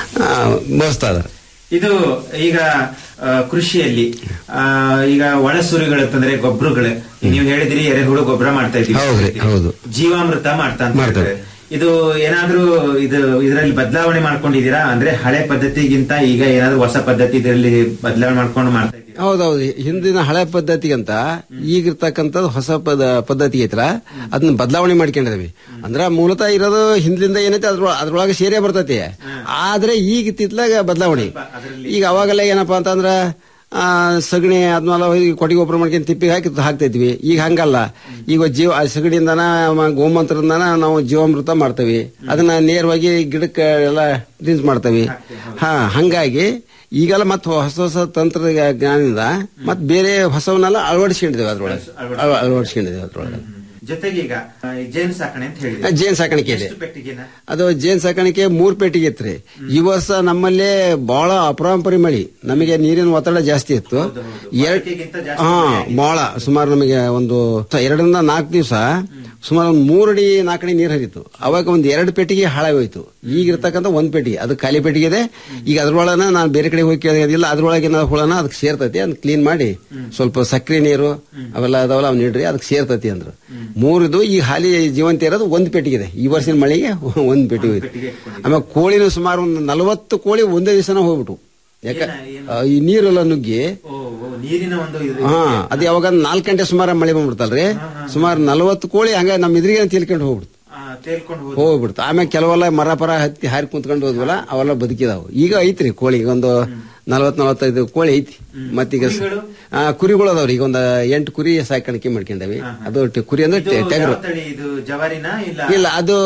ಬೋಸ್ತಾ ಇದಾರೆ ಇದು ಈಗ ಆ, ಕೃಷಿಯಲ್ಲಿ ಆ, ಈಗ ಒಳಸುರಿಗಳು ಅಂತಂದ್ರೆ ಗೊಬ್ಬರಗಳು ನೀವು ಹೇಳಿದ್ರಿ ಎರೆಹುಳು ಗೊಬ್ಬರ ಮಾಡ್ತಾ ಹೌದ್ರಿ, ಇದ್ದೀವಿ ಹೌದು. ಜೀವಾಮೃತ ಮಾಡ್ತಾ ಅಂತ ಮಾಡ್ತಾರೆ. ಹೇಳ್ತಾರೆ. ಇದು ಏನಾದ್ರೂ ಇದು ಇದರಲ್ಲಿ ಬದಲಾವಣೆ ಮಾಡ್ಕೊಂಡಿದ್ದೀರಾ ಅಂದ್ರೆ ಹಳೆ ಪದ್ಧತಿಗಿಂತ ಈಗ ಏನಾದ್ರೂ ಹೊಸ ಪದ್ಧತಿ ಇದರಲ್ಲಿ ಬದಲಾವಣೆ ಮಾಡ್ಕೊಂಡು ಮಾಡ್ತಾ ಇದ್ದೀರಾ ಹೌದೌದು ಹಿಂದಿನ ಹಳೆ ಪದ್ಧತಿಗಂತ ಈಗಿರ್ತಕ್ಕಂಥದ್ದು ಹೊಸ ಪದ ಪದ್ಧತಿ ಐತಲ್ಲ ಅದನ್ನ ಬದಲಾವಣೆ ಮಾಡ್ಕೊಂಡಿದೀವಿ ಅಂದ್ರ ಮೂಲತಃ ಇರೋದು ಹಿಂದ್ಲಿಂದ ಏನೈತೆ ಅದ್ರ ಅದ್ರೊಳಗೆ ಸೇರೇ ಬರ್ತೈತಿ ಆದ್ರೆ ಈಗ ತಿತ್ಲಾಗ ಬದಲಾವಣೆ ಈಗ ಅವಾಗೆಲ್ಲ ಏನಪ್ಪಾ ಅಂತಂದ್ರ ಆ, ಸಗಣಿ ಅದ್ಮೇಲೆ ಹೋಗಿ ಕೊಟ್ಟಿಗೆ ಗೊಬ್ಬರ ಮಾಡ್ಕೊಂಡು ತಿಪ್ಪಿಗೆ ಹಾಕಿ ಹಾಕ್ತಿದ್ವಿ ಈಗ ಹಂಗಲ್ಲ ಈಗ ಜೀವ ಆ ಸಗಣಿಯಿಂದನ ಮ- ಗೋಮೂತ್ರದಿಂದನ ನಾವು ಜೀವಾಮೃತ ಮಾಡ್ತೇವೆ ಅದನ್ನ ನೇರವಾಗಿ ಗಿಡಕ್ಕೆ ಎಲ್ಲ ಡ್ರಿಂಕ್ಸ್ ಮಾಡ್ತೇವೆ ಹಾ ಹಂಗಾಗಿ ಈಗೆಲ್ಲ ಮತ್ತೆ ಹೊಸ ಹೊಸ ತಂತ್ರ ಜ್ಞಾನದಿಂದ ಮತ್ತೆ ಬೇರೆ ಹೊಸವನ್ನೆಲ್ಲ ಅಳವಡಿಸ್ಕೊಂಡಿದ್ದೇವೆ ಅದ್ರೊಳಗೆ ಅಳ- ಅಳವಡಿಸ್ಕೊಂಡಿದ್ದೇವೆ ಅದ್ರೊಳಗೆ ಜೊತೆಗೆ ಈಗ ಆ, ಈ ಜೇನು ಸಾಕಣೆ ಅಂತ ಹೇಳಿದ್ರೆ ಜೇನ್ ಸಾಕಾಣಿಕೆ ಇದೆ ಎಷ್ಟು ಪೆಟ್ಟಿಗೆನ ಅದು ಜೇನ್ ಸಾಕಾಣಿಕೆ ಮೂರ್ ಪೆಟ್ಟಿಗೆ ಇತ್ರಿ ಈ ವರ್ಷ ನಮ್ಮಲ್ಲಿ ಬಹಳ ಅಪರಾಂಪರಿ ಮಳಿ ನಮಗೆ ನೀರಿನ ಒತ್ತಡ ಜಾಸ್ತಿ ಇತ್ತು ಎರಡ್ ವಾಡಿಕೆಗಿಂತ ಜಾಸ್ತಿ ಹಾ ಬಹಳ ಸುಮಾರು ನಮಗೆ ಒಂದು ಎರಡರಿಂದ ನಾಲ್ಕು ದಿವಸ ಸುಮಾರು ಒಂದು ಮೂರು ಅಡಿ ನಾಲ್ಕು ಅಡಿ ನೀರು ಹರಿತು ಅವಾಗ ಒಂದು ಎರಡು ಪೆಟ್ಟಿಗೆ ಹಾಳಾಗಿ ಹೋಯ್ತು ಈಗ ಇರ್ತಕ್ಕಂಥ ಒಂದ್ ಪೆಟ್ಟಿಗೆ ಅದು ಖಾಲಿ ಪೆಟ್ಟಿಗೆ ಇದೆ ಈಗ ಅದ್ರೊಳನ ನಾನು ಬೇರೆ ಕಡೆ ಹೋಗಿ ಕೇಳಿಲ್ಲ ಅದ್ರೊಳಗಿನ ಹುಳನ ಅದಕ್ಕೆ ಸೇರ್ತೈತಿ ಅದನ್ನ ಕ್ಲೀನ್ ಮಾಡಿ ಸ್ವಲ್ಪ ಸಕ್ಕರೆ ನೀರು ಅವೆಲ್ಲ ಅದಾವಲ್ಲ ಅವ್ನ ನೀಡ್ರಿ ಅದಕ್ಕೆ ಸೇರ್ತೈತಿ ಅಂದ್ರು ಮೂರಿದು ಈ ಹಾಲಿ ಜೀವಂತ ಇರೋದು ಒಂದ್ ಪೆಟ್ಟಿಗೆ ಇದೆ ಈ ವರ್ಷದ ಮಳೆಗೆ ಒಂದ್ ಪೆಟ್ಟಿಗೆ ಹೋಯ್ತು ಆಮೇಲೆ ಕೋಳಿನೂ ಸುಮಾರು ಒಂದು ನಲವತ್ತು ಕೋಳಿ ಒಂದೇ ದಿವಸನ ಹೋಗ್ಬಿಟ್ಟು ಯಾಕ ಆ, ಈ ನೀರೆಲ್ಲ ನುಗ್ಗಿ ಓ ಓ, ನೀರಿನ ಒಂದು ಇದು ಹಾ ಅದು ಯಾವಾಗ ನಾಲ್ಕು ಗಂಟೆ ಸುಮಾರು ಮಳೆ ಬಂದ್ಬಿಡ್ತಲ್ರಿ ಸುಮಾರು ನಲವತ್ತು ಕೋಳಿ ಹಂಗ ನಮ್ಮ ಎದುರಿಗೆ ತಿಳ್ಕೊಂಡು ಹೋಗ್ಬಿಡ್ತು ಆ, ತೇಲ್ಕೊಂಡು ಹೋದ ಹೋಗ್ಬಿಡ್ತು ಆಮೇಲೆ ಕೆಲವೆಲ್ಲ ಮರ ಪರ ಹತ್ತಿ ಹಾರಿ ಕುಂತ್ಕೊಂಡು ಹೋದ್ವಲ್ಲ ಅವೆಲ್ಲ ಬದುಕಿದಾವು ಈಗ ಐತ್ರಿ ಕೋಳಿ ಒಂದು ನಲವತ್ ನಲವತ್ತೈದು ಕೋಳಿ ಐತಿ ಮತ್ತೀಗ ಸ- ಕುರಿಗಳು? ಆ, ಕುರಿಗಳು ಅದಾವ್ರಿ ಈಗ ಒಂದು ಎಂಟು ಕುರಿ ಸಾಕಾಣಿಕೆ ಮಾಡ್ಕೊಂಡವಿ ಅದು ಟ- ಕುರಿ ಅಂದ್ರೆ ಇದು ಟೆ- ಟಗರು ಯಾವ ತಳಿ ಇದು ಜವಾರಿನ ಇಲ್ಲ ಇಲ್ಲ ಅದು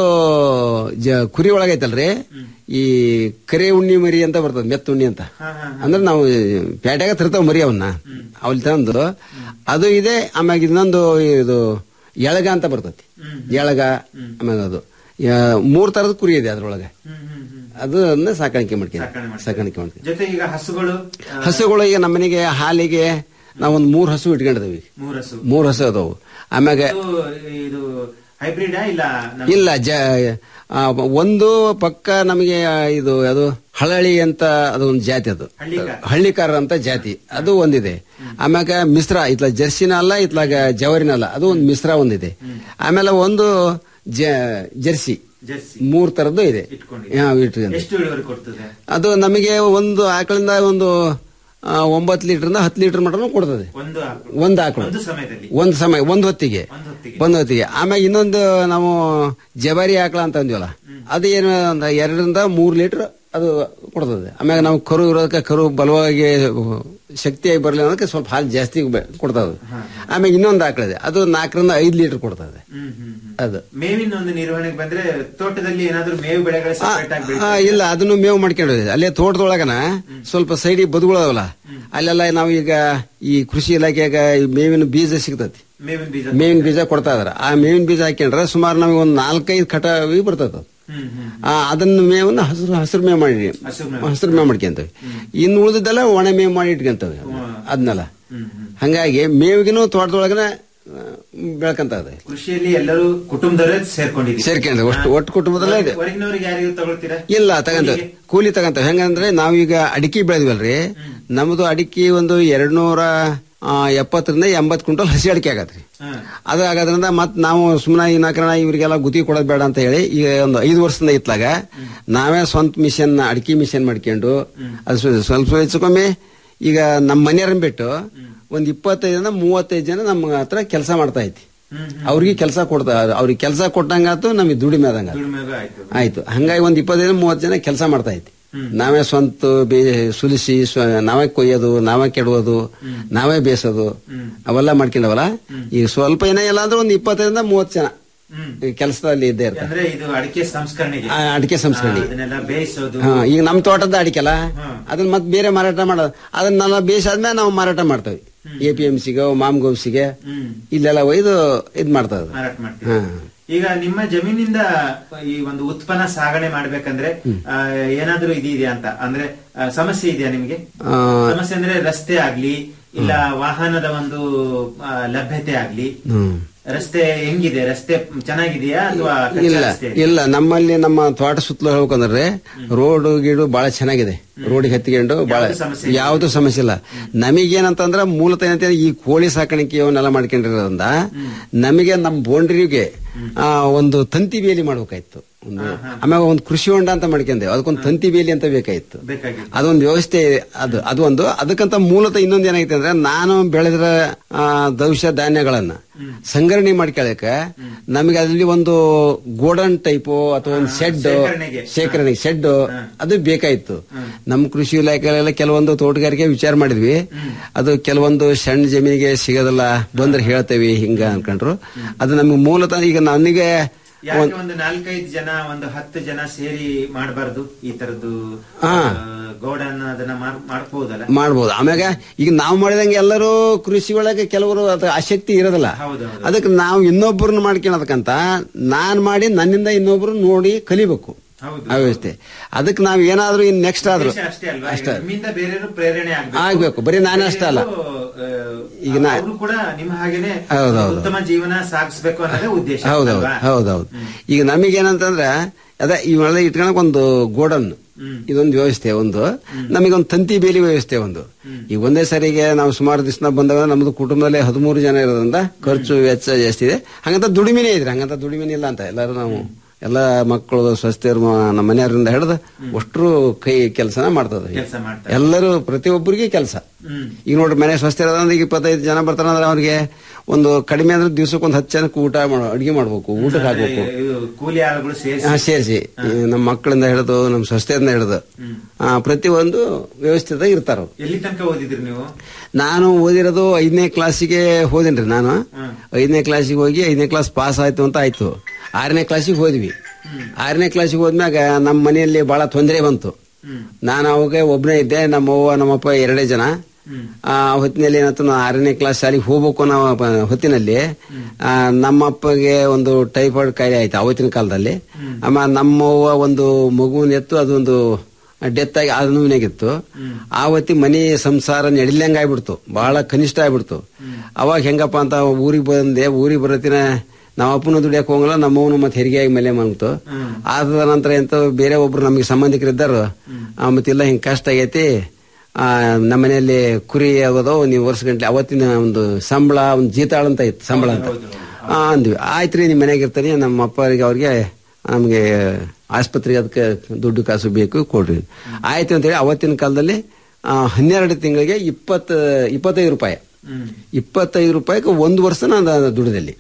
ಜ- ಕುರಿ ಒಳಗೈತಲ್ರಿ ಈ ಕರೆ ಉಣ್ಣಿ ಮರಿ ಅಂತ ಬರ್ತದ ಮೆತ್ತ ಉಣ್ಣಿ ಅಂತ ಅಂದ್ರೆ ನಾವು ಪೇಟೆಗ ತರ್ತಾವ ಮರಿ ಅವನ್ನ ಅವಲ್ಲಿ ತಂದು ಅದು ಇದೆ ಆಮ್ಯಾಗ ಇನ್ನೊಂದು ಇದು ಎಳಗ ಅಂತ ಬರ್ತತಿ ಎಳಗ ಆಮ್ಯಾಗ ಅದು ಯಾ- ಮೂರ್ ತರದ ಕುರಿ ಇದೆ ಅದ್ರೊಳಗೆ ಅದನ್ನ ಸಾಕಾಣಿಕೆ ಮಾಡ್ಕೊಂಡು ಸಾಕಾಣಿಕೆ ಮಾಡ್ಕೊಂಡು ಜೊತೆಗೆ ಈಗ ಹಸುಗಳು ಆ, ಹಸುಗಳು ಈಗ ನಮ್ಮನೆಗೆ ಹಾಲಿಗೆ ನಾವೊಂದು ಮೂರ್ ಹಸು ಇಟ್ಕೊಂಡಿದ್ದೀವಿ ಮೂರ್ ಹಸು ಮೂರ್ ಹಸು ಅದಾವು ಆಮ್ಯಾಗ ಇದು ಇದು ಹೈಬ್ರಿಡ್ ಇಲ್ಲ ನಮ್ಮ- ಇಲ್ಲ ಜ ಆ, ಒಂದು ಪಕ್ಕ ನಮಗೆ ಇದು ಅದು ಹಳಳಿ ಅಂತ ಅದು ಒಂದು ಜಾತಿ ಅದು ಹಳ್ಳಿಕಾರ. ಹಳ್ಳಿಕಾರ ಅಂತ ಜಾತಿ ಅದು ಒಂದಿದೆ ಆಮ್ಯಾಗ ಮಿಶ್ರ ಇತ್ಲ ಜರ್ಸಿನ ಅಲ್ಲ ಇತ್ಲಾಗ ಜವರಿನ ಅಲ್ಲ ಅದು ಒಂದು ಮಿಶ್ರ ಒಂದಿದೆ ಆಮೇಲೆ ಒಂದು ಜ- ಜರ್ಸಿ ಜರ್ಸಿ ಮೂರ್ ತರದ್ದು ಇದೆ ಇಟ್ಕೊಂಡಿದ್ದೀವಿ. ಹಾ, ಇಟ್ಕೊಂಡು. ಎಷ್ಟು ಇಳುವರಿ ಕೊಡ್ತದೆ ಅದು ನಮಗೆ ಒಂದು ಆಕಳಿಂದ ಒಂದು ಆ, ಒಂಬತ್ತು ಲೀಟರ್ನ ಹತ್ತು ಲೀಟರ್ ಮಟನು ಕೊಡ್ತದೆ ಒಂದು ಆಕಳು. ಒಂದು ಆಕಳು ಒಂದು ಸಮಯದಲ್ಲಿ ಒಂದು ಸಮಯ ಒಂದು ಹೊತ್ತಿಗೆ ಒಂದು ಹೊತ್ತಿಗೆ ಒಂದು ಹೊತ್ತಿಗೆ ಆಮೇಲೆ ಇನ್ನೊಂದು ನಾವು ಜವಾರಿ ಆಕಳ ಅಂತ ಅಂದಿವಲ್ಲ ಅದು ಏನು ಒಂದು ಎರಡರಿಂದ ಮೂರು ಲೀಟರ್ ಅದು ಕೊಡ್ತದೆ ಆಮ್ಯಾಗ ನಾವು ಕರು ಇರೋದಕ್ಕೆ ಕರು ಬಲವಾಗಿ ಶಕ್ತಿಯಾಗಿ ಬರಲಿ ಅನ್ನೋದಕ್ಕೆ ಸ್ವಲ್ಪ ಹಾಲು ಜಾಸ್ತಿ ಬೆ- ಕೊಡ್ತದೆ ಆಮೇಲೆ ಇನ್ನೊಂದು ಆಕಳಿದೆ ಅದು ನಾಲ್ಕರಿಂದ ಐದು ಲೀಟರ್ ಕೊಡ್ತದೆ ಹ್ಮ್ ಹ್ಮ್ ಹ್ಮ್. ಅದು ಮೇವಿನ ಒಂದು ನಿರ್ವಹಣೆಗೆ ಬಂದ್ರೆ ತೋಟದಲ್ಲಿ ಏನಾದ್ರೂ ಮೇವು ಬೆಳೆಗಳು ಸಪರೇಟ್ ಆಗಿ ಆ, ಇಲ್ಲ ಅದನ್ನು ಮೇವು ಮಾಡ್ಕೊಂಡಿದ್ವಿ ಅಲ್ಲೇ ತೋಟದೊಳಗನ ಸ್ವಲ್ಪ ಸೈಡಿಗೆ ಬದುಗಳವಲ್ಲ ಅಲ್ಲೆಲ್ಲ ನಾವು ಈಗ ಈ ಕೃಷಿ ಇಲಾಖೆಯಾಗ ಈ ಮೇವಿನ ಬೀಜ ಸಿಗ್ತತಿ ಮೇವಿನ ಬೀಜ ಮೇವಿನ ಬೀಜ ಕೊಡ್ತಾ ಇದಾರೆ ಆ ಮೇವಿನ ಬೀಜ ಹಾಕೊಂಡ್ರೆ ಸುಮಾರು ನಮಗೆ ಒಂದು ನಾಲ್ಕೈದು ಕಟಾವಿ ಬರ್ತದ ಹ್ಮ್ ಹ್ಮ್ ಆ, ಅದನ್ನ ಮೇವನ್ನ ಹಸಿರು ಹಸಿರು ಮೇವು ಮಾಡಿ ಹಸಿರು ಮೇವು. ಹಸಿರು ಮೇವು ಮಾಡ್ಕೊಂತೇವೆ ಇನ್ನು ಉಳಿದದ್ದೆಲ್ಲ ಒಣ ಮೇವು ಮಾಡಿ ಇಟ್ಕೊಂತೇವೆ ಅದನ್ನೆಲ್ಲ ಹ್ಮ್ ಹ್ಮ್ ಹಂಗಾಗಿ ಮೇವಿಗಿನೂ ತೋಟದೊಳಗನ ಆ, ಬೆಳ್ಕಂತ ಇದೆ ಕೃಷಿಯಲ್ಲಿ ಎಲ್ಲರೂ ಕುಟುಂಬದವರೇ ಸೇರ್ಕೊಂಡಿದ್ದೀವಿ ಸೇರ್ಕೊಂಡಿದೆ ಒಟ್ಟು ಒಟ್ಟು ಕುಟುಂಬದಲ್ಲೇ ಇದೆ ಹೊರಗಿನವರಿಗೆ ಯಾರಿಗೂ ತಗೊಳ್ತೀರಾ ಇಲ್ಲ ತಗಂತ ಕೂಲಿ ತಗಂತ ಹೆಂಗಂದ್ರೆ ನಾವೀಗ ಅಡಿಕೆ ಬೆಳೆದ್ವಲ್ರಿ ನಮ್ದು ಅಡಿಕೆ ಒಂದು ಎರಡ್ ನೂರ ಎಪ್ಪತ್ತರಿಂದ ಎಂಬತ್ ಕ್ವಿಂಟಲ್ ಹಸಿ ಅಡಿಕೆ ಆಗತ್ರಿ ಹ್ಮ್. ಅದು ಆಗೋದ್ರಿಂದ ಮತ್ ನಾವು ಸುಮ್ಮನೆ ಈ ನಾಲ್ಕರಣ ಇವರಿಗೆಲ್ಲ ಗುತ್ತಿಗೆ ಕೊಡೋದು ಬೇಡ ಅಂತ ಹೇಳಿ ಈಗ ಒಂದು ಐದು ವರ್ಷದಿಂದ ಇತ್ಲಾಗ ನಾವೇ ಸ್ವಂತ ಮಿಷನ್ ಅಡಿಕೆ ಮಿಷನ್ ಮಾಡ್ಕೊಂಡು ಅದು ಸ್ವ- ಸ್ವಲ್ಪ ಹೆಚ್ಚುಕೊಮ್ಮೆ ಈಗ ನಮ್ಮ ಮನೆಯವ್ರನ್ನ ಬಿಟ್ಟು ಒಂದ್ ಇಪ್ಪತ್ತೈದರಿಂದ ಮೂವತ್ತೈದು ಜನ ನಮ್ಮ ಹತ್ರ ಕೆಲಸ ಮಾಡ್ತಾ ಐತಿ ಅವ್ರಿಗೆ ಕೆಲಸ ಕೊಡ್ತಾ ಅವ್ರಿಗೆ ಕೆಲಸ ಕೊಟ್ಟಂಗಾತು ನಮಗೆ ದುಡಿಮೆ ಆದಂಗ ದುಡಿಮೆಗೂ ಆಯ್ತು ಆಯ್ತು ಹಂಗಾಗಿ ಒಂದ್ ಇಪ್ಪತ್ತೈದು ಮೂವತ್ತು ಜನ ಕೆಲಸ ಮಾಡ್ತಾ ಐತಿ ನಾವೇ ಸ್ವಂತ ಬೇ ಸುಲಿಸಿ ಸ್ವ- ನಾವೇ ಕೊಯ್ಯೋದು ನಾವೇ ಕೆಡುವುದು ನಾವೇ ಬೇಯಿಸೋದು ಅವೆಲ್ಲ ಮಾಡ್ಕೊಂಡವಲ್ಲ ಈಗ ಸ್ವಲ್ಪ ಏನೇ ಇಲ್ಲ ಅಂದ್ರೆ ಒಂದು ಇಪ್ಪತ್ತರಿಂದ ಮೂವತ್ತು ಜನ ಈ ಕೆಲಸದಲ್ಲಿ ಇದ್ದೇ ಇರ್ತಾರೆ ಅಂದ್ರೆ ಇದು ಅಡಿಕೆ ಸಂಸ್ಕರಣೆಗೆ ಆ, ಅಡಿಕೆ ಸಂಸ್ಕರಣೆ ಆ, ಅದನ್ನೆಲ್ಲ ಬೇಯಿಸೋದು ಹಾ, ಈಗ ನಮ್ ತೋಟದ ಅಡಿಕೆಲ್ಲ ಹ್ಮ್. ಅದನ್ನ ಮತ್ತೆ ಬೇರೆ ಮಾರಾಟ ಮಾಡೋದು ಅದನ್ನೆಲ್ಲ ಬೇಯಿಸಾದ್ಮೇಲೆ ನಾವು ಮಾರಾಟ ಮಾಡ್ತೇವೆ ಎ ಪಿ ಎಂ ಸಿಗೆ ಮಾಮ್ ಗೌಸಿಗೆ ಹ್ಮ್ ಇಲ್ಲೆಲ್ಲ ಒಯ್ದು ಇದ್ ಮಾಡ್ತದ ಮಾರಾಟ ಮಾಡ್ತೀವಿ ಹಾ ಈಗ ನಿಮ್ಮ ಜಮೀನಿಂದ ಈ ಒಂದು ಉತ್ಪನ್ನ ಸಾಗಣೆ ಮಾಡ್ಬೇಕಂದ್ರೆ ಆ, ಏನಾದ್ರೂ ಇದೆಯಾ ಅಂತ ಅಂದ್ರೆ ಆ, ಸಮಸ್ಯೆ ಇದೆಯಾ ನಿಮ್ಗೆ ಆ, ಸಮಸ್ಯೆ ಅಂದ್ರೆ ರಸ್ತೆ ಆಗ್ಲಿ ಇಲ್ಲ ವಾಹನದ ಒಂದು ಆ, ಲಭ್ಯತೆ ಆಗ್ಲಿ ಹ್ಮ್ ರಸ್ತೆ ಹೆಂಗಿದೆ ರಸ್ತೆ ಚೆನ್ನಾಗಿದೆಯಾ ಅಥವಾ ಕಚ್ಚಾ ಇಲ್ಲ ರಸ್ತೆ ಇದೆಯಾ? ಇಲ್ಲ ನಮ್ಮಲ್ಲಿ ನಮ್ಮ ತೋಟ ಸುತ್ತಲೂ ಹೇಳ್ಬೇಕಂದ್ರೆ ರೋಡ್ ಗೀಡು ಬಹಳ ಚೆನ್ನಾಗಿದೆ ರೋಡಿಗೆ ಹತ್ತಿಕೊಂಡು ಬಹಳ ಯಾವ್ದು ಸಮಸ್ಯೆ ಇಲ್ಲ. ಯಾವ್ದು ಸಮಸ್ಯೆ ಇಲ್ಲ ನಮಗೇನಂತಂದ್ರ ಮೂಲತಃ ಏನಂತ ಈ ಕೋಳಿ ಸಾಕಾಣಿಕೆ ಅವನ್ನೆಲ್ಲ ಮಾಡ್ಕೊಂಡಿರೋದ್ರಿಂದ ನಮಗೆ ನಮ್ಮ ಬೌಂಡ್ರಿಗೆ ಆ, ಒಂದು ತಂತಿ ಬೇಲಿ ಮಾಡ್ಬೇಕಾಯ್ತು ಒಂದು ಆಮೇಲೆ ಒಂದು ಕೃಷಿ ಹೊಂಡ ಅಂತ ಮಾಡ್ಕೊಂಡೆವು ಅದಕ್ಕೊಂದು ತಂತಿ ಬೇಲಿ ಅಂತ ಬೇಕಾಯ್ತು ಬೇಕಾಗಿತ್ತು ಅದೊಂದು ವ್ಯವಸ್ಥೆ ಅದು ಅದು ಒಂದು ಅದಕ್ಕಂತ ಮೂಲತಃ ಇನ್ನೊಂದು ಏನಾಗೈತೆ ಅಂದ್ರೆ ನಾನು ಬೆಳೆದಿರ ಆ, ದವಸ ಧಾನ್ಯಗಳನ್ನ ಸಂಗ್ರಹಣೆ ಮಾಡ್ಕೊಳಕ ನಮಗೆ ಅಲ್ಲಿ ಒಂದು ಗೋಡನ್ ಟೈಪು ಅಥವಾ ಒಂದು ಶೆಡ್ ಶೇಖರಣೆಗೆ. ಶೇಖರಣೆ ಶೆಡ್ ಅದು ಬೇಕಾಯ್ತು ನಮ್ಮ ಕೃಷಿ ಇಲಾಖೆಲೆಲ್ಲ ಕೆಲವೊಂದು ತೋಟಗಾರಿಕೆ ವಿಚಾರ ಮಾಡಿದ್ವಿ ಅದು ಕೆಲವೊಂದು ಸಣ್ಣ ಜಮೀನಿಗೆ ಸಿಗೋದಿಲ್ಲ ಬಂದ್ರೆ ಹೇಳ್ತೇವೆ ಹಿಂಗ ಅನ್ಕೊಂಡ್ರು ಅದು ನಮ್ಗೆ ಮೂಲತಃ ಈಗ ನನಗೆ ಯಾಕೆ ಒಂದು ನಾಲ್ಕೈದು ಜನ ಒಂದು ಹತ್ತು ಜನ ಸೇರಿ ಮಾಡಬಾರ್ದು ಈ ತರದ್ದು ಹಾ. ಗೋಡನ್ ಅದನ್ನ ಮಾಡ್- ಮಾಡ್ಬೋದಲ್ಲ ಮಾಡ್ಬೋದು ಆಮ್ಯಾಗ ಈಗ ನಾವು ಮಾಡಿದಂಗೆ ಎಲ್ಲರೂ ಕೃಷಿ ಒಳಗೆ ಕೆಲವರು ಅದು ಆಸಕ್ತಿ ಇರೋದಿಲ್ಲ ಹೌದೌದು. ಅದಕ್ಕೆ ನಾವು ಇನ್ನೊಬ್ಬರನ್ನ ಮಾಡ್ಕೊಳದಕ್ಕಂತ ನಾನ್ ಮಾಡಿ ನನ್ನಿಂದ ಇನ್ನೊಬ್ರು ನೋಡಿ ಕಲಿಬೇಕು ಹೌದು. ಆ ವ್ಯವಸ್ಥೆ ಅದಕ್ಕೆ ನಾವ್ ಏನಾದ್ರೂ ಇನ್ ನೆಕ್ಸ್ಟ್ ಆದ್ರೂ ಉದ್ದೇಶ ಅಷ್ಟೇ ಅಲ್ವಾ ಅಷ್ಟೇ ನಿಮ್ಮಿಂದ ಬೇರೆಯವರು ಪ್ರೇರಣೆ ಆಗ್ಬೇಕು ಆಗ್ಬೇಕು. ಬರೀ ನಾನೇ ಅಷ್ಟೇ ಅಲ್ಲ. ಈಗ ಈಗ ನಾ- ಅವರು ಕೂಡ ನಿಮ್ಮ ಹಾಗೇನೆ ಹೌದೌದು. ಉತ್ತಮ ಜೀವನ ಸಾಗಿಸ್ಬೇಕು ಅನ್ನೋದೇ ಉದ್ದೇಶ ಹೌದೌದು ಅಲ್ವಾ? ಹೌದೌದು ಈಗ ನಮಗೇನಂತಂದ್ರೆ ಅದೇ ಇವೆಲ್ಲ ಇಟ್ಕೊಳಕ್ ಒಂದು ಗೋಡನ್ ಇದೊಂದು ವ್ಯವಸ್ಥೆ ಒಂದು ನಮಗೊಂದು ತಂತಿ ಬೇಲಿ ವ್ಯವಸ್ಥೆ ಒಂದು ಈಗ ಒಂದೇ ಸರಿಗೆ ನಾವು ಸುಮಾರು ದಿವಸ ಬಂದಾಗ ನಮ್ದು ಕುಟುಂಬದಲ್ಲಿ ಹದಿಮೂರು ಜನ ಇರೋದ್ರಿಂದ ಖರ್ಚು ವೆಚ್ಚ ಜಾಸ್ತಿ ಇದೆ ಹಂಗಂತ ದುಡಿಮೆನೇ ಇದ್ರೆ ಹಂಗಂತ ದುಡಿಮೆನೇ ಇಲ್ಲ ಅಂತ ಎಲ್ಲರೂ ನಾವು ಎಲ್ಲ ಮಕ್ಕಳು ಸ್ವಸ್ಥರು ನಮ್ಮ ಮನೆಯವರಿಂದ ಹಿಡಿದು ಅಷ್ಟರು ಕೈ ಕೆಲಸನ ಮಾಡ್ತದೆ ಕೆಲ್ಸ ಮಾಡ್ತಾರೆ. ಎಲ್ಲರೂ ಪ್ರತಿಯೊಬ್ಬರಿಗೆ ಕೆಲಸ ಹ್ಮ್. ಈಗ ನೋಡ್ರಿ ಮನೆ ಸ್ವಸ್ಥ ಇರೋದ್ರಿಂದ ಈಗ ಇಪ್ಪತ್ತೈದು ಜನ ಬರ್ತಾರ ಅಂದ್ರೆ ಅವ್ರಿಗೆ ಒಂದು ಕಡಿಮೆ ಅಂದ್ರೆ ದಿವ್ಸಕ್ಕೆ ಒಂದು ಹತ್ತು ಜನಕ್ಕೆ ಊಟ ಮಾಡೋ ಅಡಿಗೆ ಮಾಡ್ಬೇಕು ಊಟಕ್ಕೆ ಹಾಕ್ಬೇಕು ಇದು ಕೂಲಿ ಆಳುಗಳು ಸೇರಿಸಿ ಹಾ ಸೇರಿಸಿ ನಮ್ಮ ಮಕ್ಕಳಿಂದ ಹಿಡಿದು ನಮ್ಮ ಸ್ವಸ್ಥೆಯಿಂದ ಹಿಡಿದು ಆ, ಪ್ರತಿಯೊಂದು ವ್ಯವಸ್ಥಿತ ಇರ್ತಾರ ಅವ್ರು. ಎಲ್ಲಿ ತನಕ ಓದಿದ್ರಿ ನೀವು ನಾನು ಓದಿರೋದು ಐದನೇ ಕ್ಲಾಸಿಗೆ ಹೋದಿನ್ರಿ ನಾನು ಐದನೇ ಕ್ಲಾಸಿಗೆ ಹೋಗಿ ಐದನೇ ಕ್ಲಾಸ್ ಪಾಸ್ ಆಯ್ತು ಅಂತ ಆಯ್ತು ಆರನೇ ಕ್ಲಾಸಿಗೆ ಹೋದ್ವಿ ಆರನೇ ಕ್ಲಾಸಿಗೆ ಹೋದ್ಮ್ಯಾಗ ನಮ್ಮ ಮನೆಯಲ್ಲಿ ಬಹಳ ತೊಂದರೆ ಬಂತು ನಾನು ಅವಾಗ ಒಬ್ಬನೇ ಇದ್ದೆ ನಮ್ಮ ಅವ್ವ ನಮ್ಮಪ್ಪ ಎರಡೇ ಜನ ಆ ಹೊತ್ತಿನಲ್ಲಿ ಏನಾಯ್ತು ನಾನು ಆರನೇ ಕ್ಲಾಸ್ ಶಾಲೆಗೆ ಹೋಗ್ಬೇಕು ಅನ್ನೋ ಪ- ಹೊತ್ತಿನಲ್ಲಿ ಆ, ನಮ್ಮಪ್ಪಗೆ ಒಂದು ಟೈಫಾಯ್ಡ್ ಕಾಯಿಲೆ ಆಯ್ತು ಅವತ್ತಿನ ಕಾಲದಲ್ಲಿ ಆಮೇಲೆ ನಮ್ಮವ್ವ ಒಂದು ಮಗುವಿನ ಎತ್ತು ಅದೊಂದು ಡೆತ್ ಆಗಿ ಆ ನೋವಿನಾಗಿತ್ತು ಆವತ್ತಿ ಮನೆ ಸಂಸಾರ ನಡಿಲಂಗ ಆಗ್ಬಿಡ್ತು ಬಹಳ ಕನಿಷ್ಠ ಆಗ್ಬಿಡ್ತು ಅವಾಗ ಹೆಂಗಪ್ಪ ಅಂತ ಊರಿಗೆ ಬಂದೆ ಊರಿಗೆ ಬರತ್ತಿನ ನಮ್ಮ ಅಪ್ಪನ ದುಡಿಯಕ್ ಹೋಗಲ್ಲ ನಮ್ಮವನು ಮತ್ತೆ ಹೆರಿಗೆಯಾಗಿ ಮೇಲೆ ಮಾಡ್ತು ಆದ ನಂತರ ಎಂತ ಬೇರೆ ಒಬ್ರು ನಮಗೆ ಸಂಬಂಧಿಕರಿದ್ದರು ಮತ್ತೆಲ್ಲ ಹಿಂಗ್ ಕಷ್ಟ ಆಗೈತಿ ಆ, ನಮ್ಮ ಮನೆಯಲ್ಲಿ ಕುರಿ ಆಗೋದು ನೀವು ವರ್ಷ ಗಂಟ್ಲೆ ಅವತ್ತಿನ ಒಂದು ಸಂಬಳ ಒಂದು ಜೀತಾಳ ಅಂತ ಇತ್ತು ಸಂಬಳ ಅಂತ ಆ, ಅಂದ್ವಿ ಆಯ್ತ್ರಿ ನಿಮ್ಮ ಮನೆಗೆ ಇರ್ತಾನೆ ನಮ್ಮ ಅಪ್ಪರಿಗೆ ಅವ್ರಿಗೆ ನಮಗೆ ಆಸ್ಪತ್ರೆಗೆ ಅದಕ್ಕೆ ದುಡ್ಡು ಕಾಸು ಬೇಕು ಕೊಡ್ರಿ ಆಯ್ತು ಅಂತೇಳಿ ಅವತ್ತಿನ ಕಾಲದಲ್ಲಿ ಆ, ಹನ್ನೆರಡು ತಿಂಗಳಿಗೆ ಇಪ್ಪತ್ತು ಇಪ್ಪತ್ತೈದು ರೂಪಾಯಿ ಇಪ್ಪತ್ತೈದು ರೂಪಾಯಿಗೆ ಒಂದು ವರ್ಷ ನಾನು ದುಡ್ದಲ್ಲಿ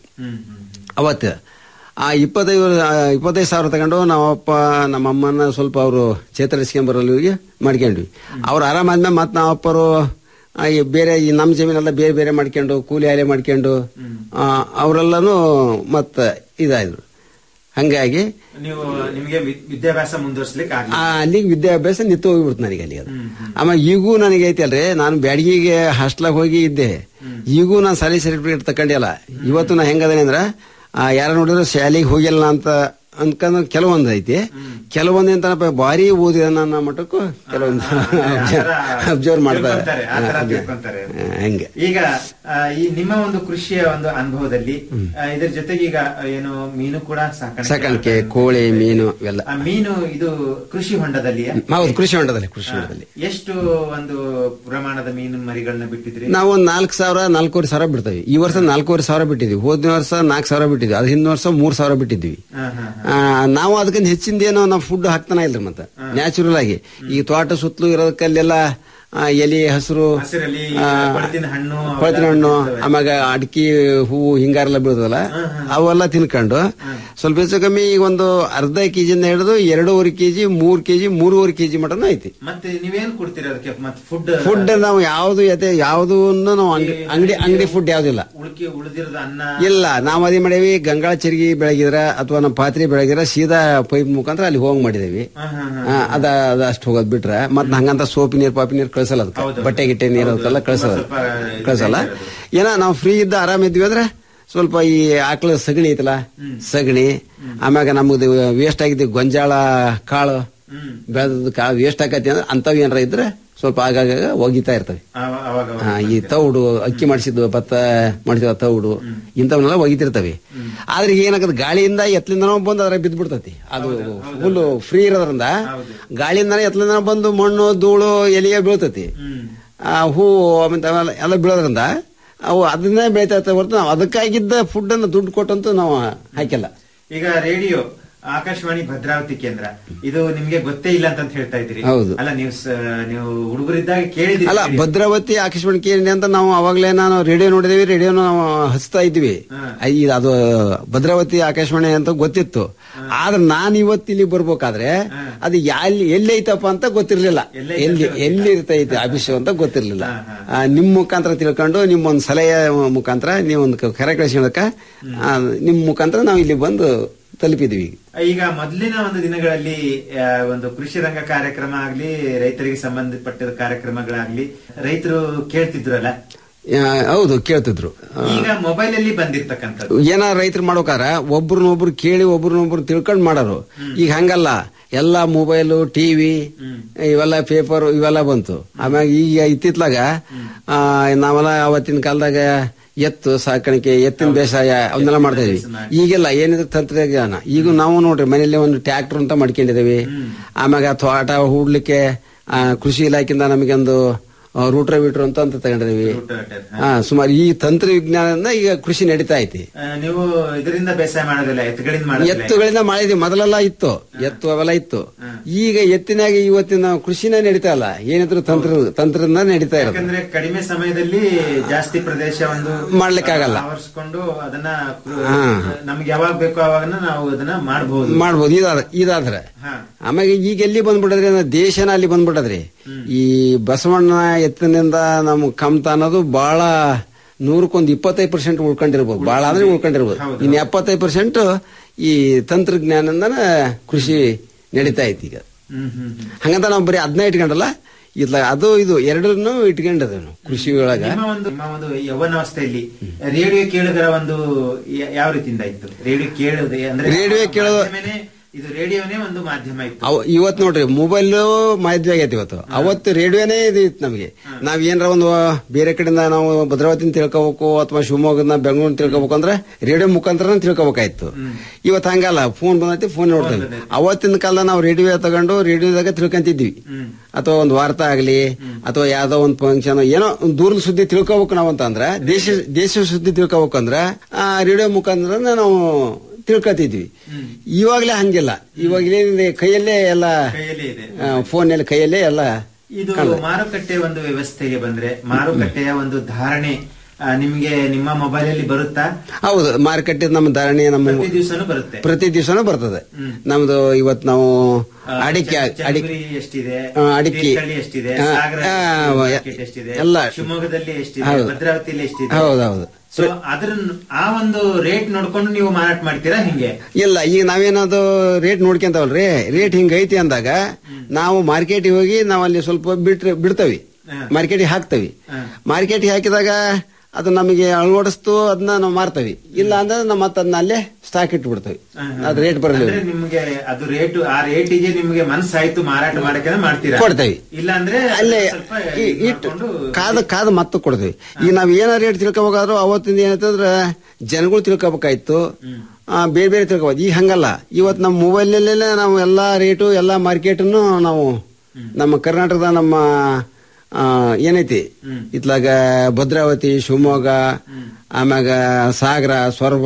ಅವತ್ತು ಆ ಇಪ್ಪತ್ತೈದು ಆ, ಇಪ್ಪತ್ತೈದು ಸಾವಿರ ತಗೊಂಡು ನಮ್ಮಪ್ಪ ನಮ್ಮಮ್ಮನ ಸ್ವಲ್ಪ ಅವರು ಚೇತರಿಸ್ಕೊಂಬರಲ್ಲಿಗೆ ಮಾಡ್ಕೊಂಡ್ವಿ ಅವ್ರು ಆರಾಮಾದ್ಮೇಲೆ ಮತ್ತೆ ನಾವಪ್ಪರು ಆ, ಈ ಬೇರೆ ಈ ನಮ್ಮ ಜಮೀನೆಲ್ಲ ಬೇರೆ ಬೇರೆ ಮಾಡ್ಕೊಂಡು ಕೂಲಿ ಆಲೆ ಮಾಡ್ಕೊಂಡು ಆ, ಅವರೆಲ್ಲನೂ ಮತ್ತೆ ಇದಾದ್ರು ಹಂಗಾಗಿ ನೀವು ನಿಮಗೆ ವಿ- ವಿದ್ಯಾಭ್ಯಾಸ ಮುಂದುವರ್ಸ್ಲಿಕ್ಕೆ ಆಗ್ಲಿ ಆ, ಅಲ್ಲಿಗೆ ವಿದ್ಯಾಭ್ಯಾಸ ನಿಂತು ಹೋಗ್ಬಿಡ್ತು ನನಗೆ ಅಲ್ಲಿ ಅದು ಆಮೇಲೆ ಈಗೂ ನನಗೆ ಐತಲ್ರಿ ನಾನು ಬ್ಯಾಡಗಿಗೆ ಹಾಸ್ಟೆಲಾಗ ಹೋಗಿ ಇದ್ದೆ ಈಗೂ ನಾನು ಶಾಲೆ ಸರ್ಟಿಫಿಕೇಟ್ ತಕೊಂಡಿಲ್ಲ ಇವತ್ತು ನಾ ಹೆಂಗದೇನೆ ಅಂದ್ರ ಯಾರ ನೋಡಿದ್ರೆ ಶಾಲೆಗೆ ಹೋಗಿಲ್ಲ ಅಂತ ಅನ್ಕೊಂಡ್ ಕೆಲವೊಂದು ಐತಿ ಕೆಲವೊಂದು ಏನಪ್ಪ ಭಾರಿ ಓದಿದ ನನ್ನ ಮಟ್ಟಕ್ಕೂ ಕೆಲವೊಂದು ಅಬ್ಸರ್ವ್ ಮಾಡ್ತಾರೆ ತಿಳ್ಕೊಂತಾರೆ, ಆ ತರ ತಿಳ್ಕೊಂತಾರೆ. ಹಂಗೆ ಈಗ ಆ, ಈ ನಿಮ್ಮ ಒಂದು ಕೃಷಿಯ ಒಂದು ಅನುಭವದಲ್ಲಿ ಆ, ಇದ್ರ ಜೊತೆಗೆ ಈಗ ಏನು ಮೀನು ಕೂಡ ಸಾಕಾಣಿಕೆ ಸಾಕಾಣಿಕೆ ಮಾಡ್ತಾರೆ. ಕೋಳಿ ಮೀನು ಇವೆಲ್ಲ ಆ ಮೀನು ಇದು ಕೃಷಿ ಹೊಂಡದಲ್ಲಿ ಹೌದು ಕೃಷಿ ಹೊಂಡದಲ್ಲಿ ಕೃಷಿ ಹೊಂಡದಲ್ಲಿ ಎಷ್ಟು ಒಂದು ಪ್ರಮಾಣದ ಮೀನು ಮರಿಗಳನ್ನ ಬಿಟ್ಟಿದ್ರಿ ನಾವು ಒಂದ್ ನಾಲ್ಕು ಸಾವಿರ ನಾಲ್ಕೂವರೆ ಸಾವಿರ ಬಿಡ್ತೇವೆ ಈ ವರ್ಷ ನಾಲ್ಕೂವರೆ ಸಾವಿರ ಬಿಟ್ಟಿದ್ವಿ ಹೋದ ವರ್ಷ ನಾಲ್ಕು ಸಾವಿರ ಬಿಟ್ಟಿದ್ವಿ ಅದ್ ಹಿಂದಿನ ವರ್ಷ ಮೂರ್ ಸಾವಿರ ಬಿಟ್ಟಿದ್ವಿ ಹಾ, ಹಾ, ಆ, ನಾವು ಅದಕ್ಕಿಂತ ಹೆಚ್ಚಿಂದ ಏನೋ ನಾವು ಫುಡ್ ಹಾಕ್ತಾನ ಇಲ್ರಿ ಮತ್ತೆ ನ್ಯಾಚುರಲ್ ಆಗಿ ಈ ತೋಟ ಸುತ್ತಲೂ ಇರೋದಕ್ಕಲ್ಲೆಲ್ಲ ಆ, ಎಲೆ ಹಸಿರು ಹಸಿರಲ್ಲಿ ಆ, ಕೊಳತಿನ ಹಣ್ಣು ಅವೆಲ್ಲ ಕೊಳತಿನ ಹಣ್ಣು ಬಿಟ್ಟಿರ್ತವೆ. ಆಮ್ಯಾಗ ಅಡಿಕೆ ಹೂವು ಹಿಂಗಾರೆಲ್ಲ ಬೀಳ್ತದಲ್ಲ ಅವೆಲ್ಲ ತಿನ್ಕೊಂಡು ಸ್ವಲ್ಪ ಹೆಚ್ಚು ಕಮ್ಮಿ ಈಗ ಒಂದು ಅರ್ಧ ಕೆಜಿಯಿಂದ ಹಿಡಿದು ಎರಡೂವರೆ ಕೆಜಿ ಮೂರ್ ಕೆಜಿ ಮೂರುವರೆ ಕೆಜಿ ಮಟನ್ ಐತಿ ಮತ್ತೆ ನೀವೇನ್ ಕೊಡ್ತೀರಾ ಅದಕ್ಕೆ ಮತ್ತೆ ಫುಡ್ ಫುಡ್ ನಾವು ಯಾವ್ದು ಯತೆ ಯಾವುದನ್ನು ನಾವು ಅಂಗಡಿ ಅಂಗಡಿ ಅಂಗಡಿ ಫುಡ್ ಯಾವ್ದಿಲ್ಲ ಉಳ್ಕಿ ಉಳಿದಿರೋದ ಅನ್ನ ಇಲ್ಲ ನಾವ್ ಅದೇ ಮಾಡೇವಿ ಗಂಗಾಳ ಚರ್ಗಿ ಬೆಳಗಿದ್ರ ಅಥವಾ ನಮ್ಮ ಪಾತ್ರೆ ಬೆಳಗಿದ್ರ ಸೀದಾ ಪೈಪ್ ಮುಖಾಂತರ ಅಲ್ಲಿ ಹೋಗ್ ಮಾಡಿದೇವಿ ಹಾ, ಹಾ, ಹಾ. ಆ, ಅದ ಅದ ಅಷ್ಟು ಹೋಗೋದ್ ಬಿಟ್ರೆ ಮತ್ ಹಂಗಂತ ಸೋಪಿ ನೀರ್ ಪಾಪಿ ನೀರ್ ಕಳ್ಸಲ್ಲ ಅದಕ್ಕೆ ಹೌದು. ಬಟ್ಟೆ ಗಿಟ್ಟೆ ನೀರು ಹೌದು. ಅದಕ್ಕೆಲ್ಲ ಕಳ್ಸಲ್ಲ ತುಂಬಾ ಸ್ವಲ್ಪ ಕಳ್ಸಲ್ಲ ಇದಾಗಿರೋದು. ಏನ ನಾವು ಫ್ರೀ ಇದ್ದ ಆರಾಮ ಇದ್ವಿ ಅಂದ್ರೆ ಸ್ವಲ್ಪ ಈ ಆಕಳ ಸಗಣಿ ಐತಲ್ಲ ಸಗಣಿ ಆಮ್ಯಾಗ ನಮ್ದು ವೇಸ್ಟ್ ಆಗಿದ್ದು ಗೊಂಜಾಳ ಕಾಳು ಹ್ಮ್ ಬೆಳೆದ ಕಾಳು ವೇಸ್ಟ್ ಆಕತಿ ಅಂದ್ರೆ ಅಂತವ್ ಏನಾರ ಇದ್ರೆ ಸ್ವಲ್ಪ ಆಗಾಗ ಒಗಿತಾ ಇರ್ತವೆ ಅವ- ಅವಾಗ ಅವಾಗ ಆ, ಈ ತೌಡು ಅಕ್ಕಿ ಮಾಡಿಸಿದ್ದು ಭತ್ತ ಮಾಡಿಸಿದ ತೌಡು ಇಂಥವನ್ನೆಲ್ಲ ಒಗಿತಿರ್ತವೆ ಆದ್ರೆ ಈಗ ಏನಾಗತ್ತೆ ಗಾಳಿಯಿಂದ ಎತ್ತಲಿಂದನೋ ಬಂದು ಅದ್ರ ಬಿದ್ದು ಬಿಡ್ತತಿ ಅದು ಫುಲ್ ಫ್ರೀ ಇರೋದ್ರಿಂದ ಗಾಳಿಯಿಂದನೇ ಎತ್ತಲಿಂದ ಬಂದು ಮಣ್ಣು ಧೂಳು ಎಲೆಯ ಬೀಳ್ತತಿ ಹ್ಮ್ ಆ ಹೂವು ಆಮೇಲೆ ಅವೆಲ್ಲ ಎಲ್ಲ ಬೀಳೋದ್ರಿಂದ ಅವು ಅದನ್ನೇ ಬೆಳಿತಾ ಇರ್ತವೆ ಹೊರತು ನಾವು ಅದಕ್ಕಾಗಿದ್ದ ಫುಡ್ ಅನ್ನು ದುಡ್ಡು ಕೊಟ್ಟಂತೂ ನಾವು ಹಾಕಿಲ್ಲ ಈಗ ರೇಡಿಯೋ ಆಕಾಶವಾಣಿ ಭದ್ರಾವತಿ ಕೇಂದ್ರ ಇದು ನಿಮ್ಗೆ ಗೊತ್ತೇ ಇಲ್ಲ ಅಂತ ಹೇಳ್ತಾ ಇದ್ರಿ ಹೌದು. ಅಲ್ಲ ನೀವು ಸ- ನೀವು ಹುಡುಗರಿದ್ದಾಗ ಕೇಳಿದ್ರಿ ಅಲ್ಲ ಭದ್ರಾವತಿ ಆಕಾಶವಾಣಿ ಕೇಂದ್ರ ಅಂತ ನಾವು ಅವಾಗಲೇ ನಾನು ರೇಡಿಯೋ ನೋಡಿದೇವಿ ರೇಡಿಯೋ ನಾವು ಹಚ್ತಾ ಇದ್ವಿ ಐ- ಇದು ಅದು ಭದ್ರಾವತಿ ಆಕಾಶವಾಣಿ ಅಂತ ಗೊತ್ತಿತ್ತು ಆದ್ರೆ ನಾನು ಇವತ್ತು ಇಲ್ಲಿ ಬರ್ಬೇಕಾದ್ರೆ ಅದು ಎಲ್ಲಿ ಎಲ್ಲಿ ಐತಪ್ಪ ಅಂತ ಗೊತ್ತಿರ್ಲಿಲ್ಲ ಎಲ್ಲೈತೆ ಎಲ್ಲಿ ಅಂತ ಎಲ್ಲಿ ಇರ್ತೈತಿ ಆಫೀಸ್ ಅಂತ ಗೊತ್ತಿರ್ಲಿಲ್ಲ ಆ, ನಿಮ್ ಮುಖಾಂತರ ತಿಳ್ಕೊಂಡು ನಿಮ್ಮ ಒಂದು ಸಲಹೆ ಮುಖಾಂತರ ನೀವೊಂದು ಕರೆ ಕಳಿಸಿದಕ್ಕ ನಿಮ್ ಮುಖಾಂತರ ನಾವು ಇಲ್ಲಿ ಬಂದು ತಲುಪಿದ್ವಿ ಈಗ ಈಗ ಮೊದಲಿನ ಒಂದು ದಿನಗಳಲ್ಲಿ ಆ, ಒಂದು ಕೃಷಿ ರಂಗ ಕಾರ್ಯಕ್ರಮ ಆಗ್ಲಿ ರೈತರಿಗೆ ಸಂಬಂಧಪಟ್ಟ ಕಾರ್ಯಕ್ರಮಗಳಾಗ್ಲಿ ರೈತರು ಕೇಳ್ತಿದ್ರಲ್ಲ ಆ, ಹೌದು ಕೇಳ್ತಿದ್ರು ಆ, ಈಗ ಮೊಬೈಲ್ ಅಲ್ಲಿ ಬಂದಿರ್ತಕ್ಕಂಥದ್ದು ಏನ ರೈತರು ಮಾಡ್ಬೇಕಾರ ಒಬ್ರನ್ನೊಬ್ರು ಕೇಳಿ ಒಬ್ರನ್ನೊಬ್ರು ತಿಳ್ಕೊಂಡ್ ಮಾಡೋರು ಈಗ ಹಂಗಲ್ಲ ಎಲ್ಲ ಮೊಬೈಲು ಟಿವಿ ಇವೆಲ್ಲ ಪೇಪರ್ ಇವೆಲ್ಲ ಬಂತು ಆಮ್ಯಾಗ ಈಗ ಇತ್ತಿತ್ಲಾಗ ಆ, ನಾವೆಲ್ಲ ಅವತ್ತಿನ ಕಾಲದಾಗ ಎತ್ತು ಸಾಕಾಣಿಕೆ ಎತ್ತಿನ ಬೇಸಾಯ ಅವನ್ನೆಲ್ಲ ಮಾಡ್ತಾ ಇದ್ವಿ ಈಗೆಲ್ಲ ಏನಿದ್ರೆ ತಂತ್ರಜ್ಞಾನ ಈಗ ನಾವು ನೋಡ್ರಿ ಮನೆಯಲ್ಲಿ ಒಂದು ಟ್ರ್ಯಾಕ್ಟರ್ ಅಂತ ಮಾಡ್ಕೊಂಡಿದ್ದೇವೆ ಆಮ್ಯಾಗ ತೋಟ ಹೂಡ್ಲಿಕ್ಕೆ ಆ, ಕೃಷಿ ಇಲಾಖೆಯಿಂದ ನಮಗೆ ಒಂದು ರೂಟ್ರ ವೀಟ್ರ್ ಅಂತ ಅಂತ ತಗೊಂಡಿದ್ದೀವಿ Rotovator, ಹಾ ಸುಮಾರು ಈ ತಂತ್ರವಿಜ್ಞಾನದಿಂದ ಈಗ ಕೃಷಿ ನಡೀತಾ ಐತಿ ಆ, ನೀವು ಇದರಿಂದ ಬೇಸಾಯ ಮಾಡೋದಿಲ್ಲ ಎತ್ತುಗಳಿಂದ ಮಾಡೋದಿಲ್ಲ ಎತ್ತುಗಳಿಂದ ಮಾಡಿದ್ವಿ ಮೊದಲೆಲ್ಲ ಇತ್ತು ಎತ್ತು ಅವೆಲ್ಲ ಇತ್ತು ಈಗ ಎತ್ತಿನಾಗ ಇವತ್ತಿನ ಕೃಷಿನೇ ನಡೀತಾ ಇಲ್ಲ ಏನಿದ್ರು ತಂತ್ರ ತಂತ್ರದಿಂದ ನಡೀತಾ ಇರೋದು ಯಾಕಂದ್ರೆ ಕಡಿಮೆ ಸಮಯದಲ್ಲಿ ಜಾಸ್ತಿ ಪ್ರದೇಶ ಒಂದು ಮಾಡ್ಲಿಕ್ಕಾಗಲ್ಲ. ಆವರಿಸ್ಕೊಂಡು ಅದನ್ನ ಕೃ- ಹಾ. ನಮ್ಗೆ ಯಾವಾಗ ಬೇಕೋ ಅವಾಗ ನಾವು ಅದನ್ನ ಮಾಡಬಹುದು ಮಾಡ್ಬೋದು ಇದಾದ ಇದಾದ್ರೆ ಹಾ. ಆಮೇಲೆ ಈಗ ಎಲ್ಲಿ ಬಂದ್ಬಿಟ್ಟದ್ರಿ ಅಂದ್ರೆ ದೇಶನ ಅಲ್ಲಿ ಬಂದ್ಬಿಟ್ಟದ್ರಿ ಈ ಬಸವಣ್ಣ ಎತ್ತಿನಿಂದ ನಮ್ ಕಮ್ತ ಅನ್ನೋದು ಬಹಳ ನೂರಕ್ಕೊಂದು ಇಪ್ಪತ್ತೈದು ಪರ್ಸೆಂಟ್ ಉಳ್ಕೊಂಡಿರ್ಬೋದು ಬಹಳ ಅಂದ್ರೆ ಉಳ್ಕೊಂಡಿರ್ಬೋದು ಇನ್ನು ಎಪ್ಪತ್ತೈದು ಪರ್ಸೆಂಟ್ ಈ ತಂತ್ರಜ್ಞಾನದಿಂದನ ಕೃಷಿ ನಡೀತಾ ಐತಿ ಈಗ ಹ್ಮ್ ಹ್ಮ್ ಹ್ಮ್. ಹಂಗಂತ ನಾವು ಬರೀ ಅದನ್ನ ಇಟ್ಕೊಂಡಲ್ಲ ಇದ್ಲ ಅದು ಇದು ಎರಡನ್ನೂ ಇಟ್ಕೊಂಡದ ನಾವು ಕೃಷಿ ಒಳಗ ನಿಮ್ಮ ಒಂದು ನಿಮ್ಮ ಒಂದು ಯೌವನಾವಸ್ಥೆಯಲ್ಲಿ ರೇಡಿಯೋ ಕೇಳುಗರ ಒಂದು ಯ- ಯಾವ ರೀತಿಯಿಂದ ಇತ್ತು ರೇಡಿಯೋ ಕೇಳೋದು ಅಂದ್ರೆ ರೇಡಿಯೋ ಕೇಳೋದು- ಮಾಧ್ಯಮನೇ ಇದು ರೇಡಿಯೋನೇ ಒಂದು ಮಾಧ್ಯಮ ಇತ್ತು ಅವ ಇವತ್ ನೋಡ್ರಿ ಮೊಬೈಲ್ ಮಾಹಿತಿ ಆಗೈತಿ ಇವತ್ತು ಅವತ್ತು ರೇಡಿಯೋನೇ ಇದು ಇತ್ತು ನಮಗೆ ನಾವ್ ಏನಾರ ಒಂದು ಬೇರೆ ಕಡೆಯಿಂದ ನಾವು ಭದ್ರಾವತಿನ ತಿಳ್ಕೋಬೇಕು ಅಥವಾ ಶಿವಮೊಗ್ಗದ ಬೆಂಗಳೂರಿನ ತಿಳ್ಕೋಬೇಕು ಅಂದ್ರೆ ರೇಡಿಯೋ ಮುಖಾಂತರ ತಿಳ್ಕೋಬೇಕಾಯ್ತು ಇವತ್ತು ಹಂಗಲ್ಲ ಫೋನ್ ಬಂದೈತಿ ಫೋನ್ ನೋಡ್ತೇವೆ ಅವತ್ತಿನ ಕಾಲ ನಾವು ರೇಡಿಯೋ ತಗೊಂಡು ರೇಡಿಯೋದಾಗ ತಿಳ್ಕೊಂತಿದ್ವಿ ಅಥವಾ ಒಂದು ವಾರ್ತಾ ಆಗಲಿ ಅಥವಾ ಯಾವ್ದೋ ಒಂದು ಫಂಕ್ಷನ್ ಏನೋ ಒಂದು ದೂರದ ಸುದ್ದಿ ತಿಳ್ಕೋಬೇಕು ನಾವು ಅಂತ ಅಂದ್ರೆ ದೇಶ ದೇಶ ಸುದ್ದಿ ತಿಳ್ಕೋಬೇಕು ಅಂದ್ರೆ ಆ ರೇಡಿಯೋ ಮುಖಾಂತರ ನಾವು ತಿಳ್ಕೊತಿದ್ವಿ ಇವಾಗ್ಲೇ ಹಂಗಿಲ್ಲ ಇವಾಗಲೇ ಕೈಯಲ್ಲೇ ಎಲ್ಲ ಕೈಯಲ್ಲೇ ಇದೆ ಫೋನಲ್ಲಿ ಕೈಯಲ್ಲೇ ಎಲ್ಲ ಇದು ಮಾರುಕಟ್ಟೆ ಒಂದು ವ್ಯವಸ್ಥೆಗೆ ಬಂದ್ರೆ ಮಾರುಕಟ್ಟೆಯ ಒಂದು ಧಾರಣೆ ಆ, ನಿಮ್ಗೆ ನಿಮ್ಮ ಮೊಬೈಲ್ ಅಲ್ಲಿ ಬರುತ್ತಾ ಹೌದು ಮಾರುಕಟ್ಟೆ ನಮ್ಮ ಧಾರಣೆ ನಮ್ಮ ಪ್ರತಿ ದಿವಸನೂ ಬರುತ್ತೆ ಪ್ರತಿ ದಿವಸನೂ ಬರ್ತದೆ ನಮ್ದು ಇವತ್ತು ನಾವು ಆ, ಅಡಿಕೆ ಚ- ಅಡಿಕೆ ಚನ್ನಗಿರಿ ಎಷ್ಟಿದೆ ಆ, ಅಡಿಕೆ. ತೀರ್ಥಹಳ್ಳಿ ಎಷ್ಟಿದೆ ಆ, ಸಾಗರ ಆ, ಮಾರ್ಕೆಟ್ ಎಷ್ಟಿದೆ ಎಲ್ಲ. ಶಿವಮೊಗ್ಗದಲ್ಲಿ ಎಷ್ಟಿದೆ ಹೌದು. ಭದ್ರಾವತಿಯಲ್ಲಿ ಎಷ್ಟಿದೆ ಹೌದು ಹೌದು ಸೊ ಅದ್ರ ಆ ಒಂದು ರೇಟ್ ನೋಡ್ಕೊಂಡು ನೀವು ಮಾರಾಟ ಮಾಡ್ತೀರಾ ಹಿಂಗೆ ಇಲ್ಲ ಈಗ ನಾವೇನದು ರೇಟ್ ನೋಡ್ಕೊಂತಾವಲ್ರಿ ರೇಟ್ ಹಿಂಗೈತಿ ಅಂದಾಗ ನಾವು ಮಾರ್ಕೆಟಿಗೆ ಹೋಗಿ ನಾವು ಅಲ್ಲಿ ಸ್ವಲ್ಪ ಬಿಟ್ರೆ ಬಿಡ್ತವಿ ಮಾರ್ಕೆಟಿಗೆ ಹಾಕ್ತವಿ ಮಾರ್ಕೆಟಿಗೆ ಹಾಕಿದಾಗ ಅದು ನಮಗೆ ಅಳವಡಿಸ್ತು ಅದನ್ನ ನಾವು ಮಾರ್ತವಿ ಇಲ್ಲ ಅಂದ್ರೆ ನಾವು ಮತ್ತೆ ಅದನ್ನ ಅಲ್ಲೇ ಸ್ಟಾಕ್ ಇಟ್ಬಿಡ್ತೇವೆ ಅದು ರೇಟ್ ಬರಲಿ ಅಂದ್ರೆ ನಿಮ್ಗೆ ಅದು ರೇಟ್ ಆ ರೇಟಿಗೆ ನಿಮ್ಗೆ ಮನಸ್ಸಾಯ್ತು ಮಾರಾಟ ಮಾಡಕ್ಕೆ ಮಾಡ್ತೀರಾ ಕೊಡ್ತೇವೆ ಇಲ್ಲ ಅಂದ್ರೆ ಅಲ್ಲೇ ಸ್ವಲ್ಪ ಇ- ಇದ್ ಇಟ್ಟು ಮಾಡ್ಕೊಂಡು ಕಾದ ಕಾದ ಮತ್ತೆ ಕೊಡ್ತೇವೆ ಈಗ ನಾವ್ ಏನ ರೇಟ್ ತಿಳ್ಕೊಬೇಕಾದ್ರೂ ಅವತ್ತಿಂದ ಏನಂತಂದ್ರೆ ಜನಗಳು ತಿಳ್ಕೊಬೇಕಾಯ್ತು ಆ, ಬೇರೆ ಬೇರೆ ತಿಳ್ಕೊಬೋದು ಈಗ ಹಂಗಲ್ಲ ಇವತ್ತು ನಮ್ಮ ಮೊಬೈಲ್ನಲ್ಲೇ ನಾವು ಎಲ್ಲಾ ರೇಟು ಎಲ್ಲಾ ಮಾರ್ಕೆಟನ್ನು ನಾವು ನಮ್ಮ ಕರ್ನಾಟಕದ ನಮ್ಮ ಆ, ಏನೈತಿ ಇತ್ಲಾಗ ಭದ್ರಾವತಿ ಶಿವಮೊಗ್ಗ ಆಮ್ಯಾಗ ಸಾಗರ ಸೊರಬ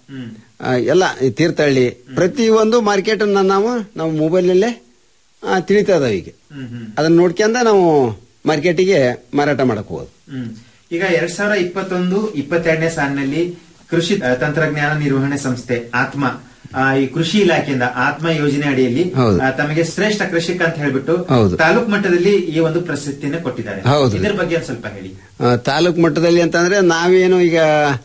ಆ, ಎಲ್ಲ ಈ ತೀರ್ಥಹಳ್ಳಿ ಪ್ರತಿಯೊಂದು ಮಾರ್ಕೆಟ್ ನಾವು ನಾವು ಮೊಬೈಲ್ನಲ್ಲೇ ತಿಳಿತಾ ಇದಾವೆ ಈಗ ಹ್ಮ್ ಹ್ಮ್ ಅದನ್ನ ನೋಡ್ಕೊಂಡ ನಾವು ಮಾರ್ಕೆಟಿಗೆ ಮಾರಾಟ ಮಾಡಕ್ ಹೋಗೋದು ಹ್ಮ್. ಈಗ ಎರಡ್ ಸಾವಿರ ಇಪ್ಪತ್ತೊಂದು ಇಪ್ಪತ್ತೆರಡನೇ ಸಾಲಿನಲ್ಲಿ ಕೃಷಿ ಆ, ತಂತ್ರಜ್ಞಾನ ನಿರ್ವಹಣೆ ಸಂಸ್ಥೆ ಆತ್ಮ ಆ, ಈ ಕೃಷಿ ಇಲಾಖೆಯಿಂದ ಆತ್ಮ ಯೋಜನೆ ಅಡಿಯಲ್ಲಿ ಹೌದು. ಆ, ತಮಗೆ ಶ್ರೇಷ್ಠ ಕೃಷಿಕ ಅಂತ ಹೇಳ್ಬಿಟ್ಟು ಹೌದು. ತಾಲೂಕ್ ಮಟ್ಟದಲ್ಲಿ ಈ ಒಂದು ಪ್ರಶಸ್ತಿಯನ್ನು ಕೊಟ್ಟಿದ್ದಾರೆ ಹೌದು. ಇದ್ರ ಬಗ್ಗೆ ಒಂದ್ ಸ್ವಲ್ಪ ಹೇಳಿ ಆ, ತಾಲೂಕು ಮಟ್ಟದಲ್ಲಿ ಅಂತಂದ್ರೆ ನಾವೇನು ಈಗ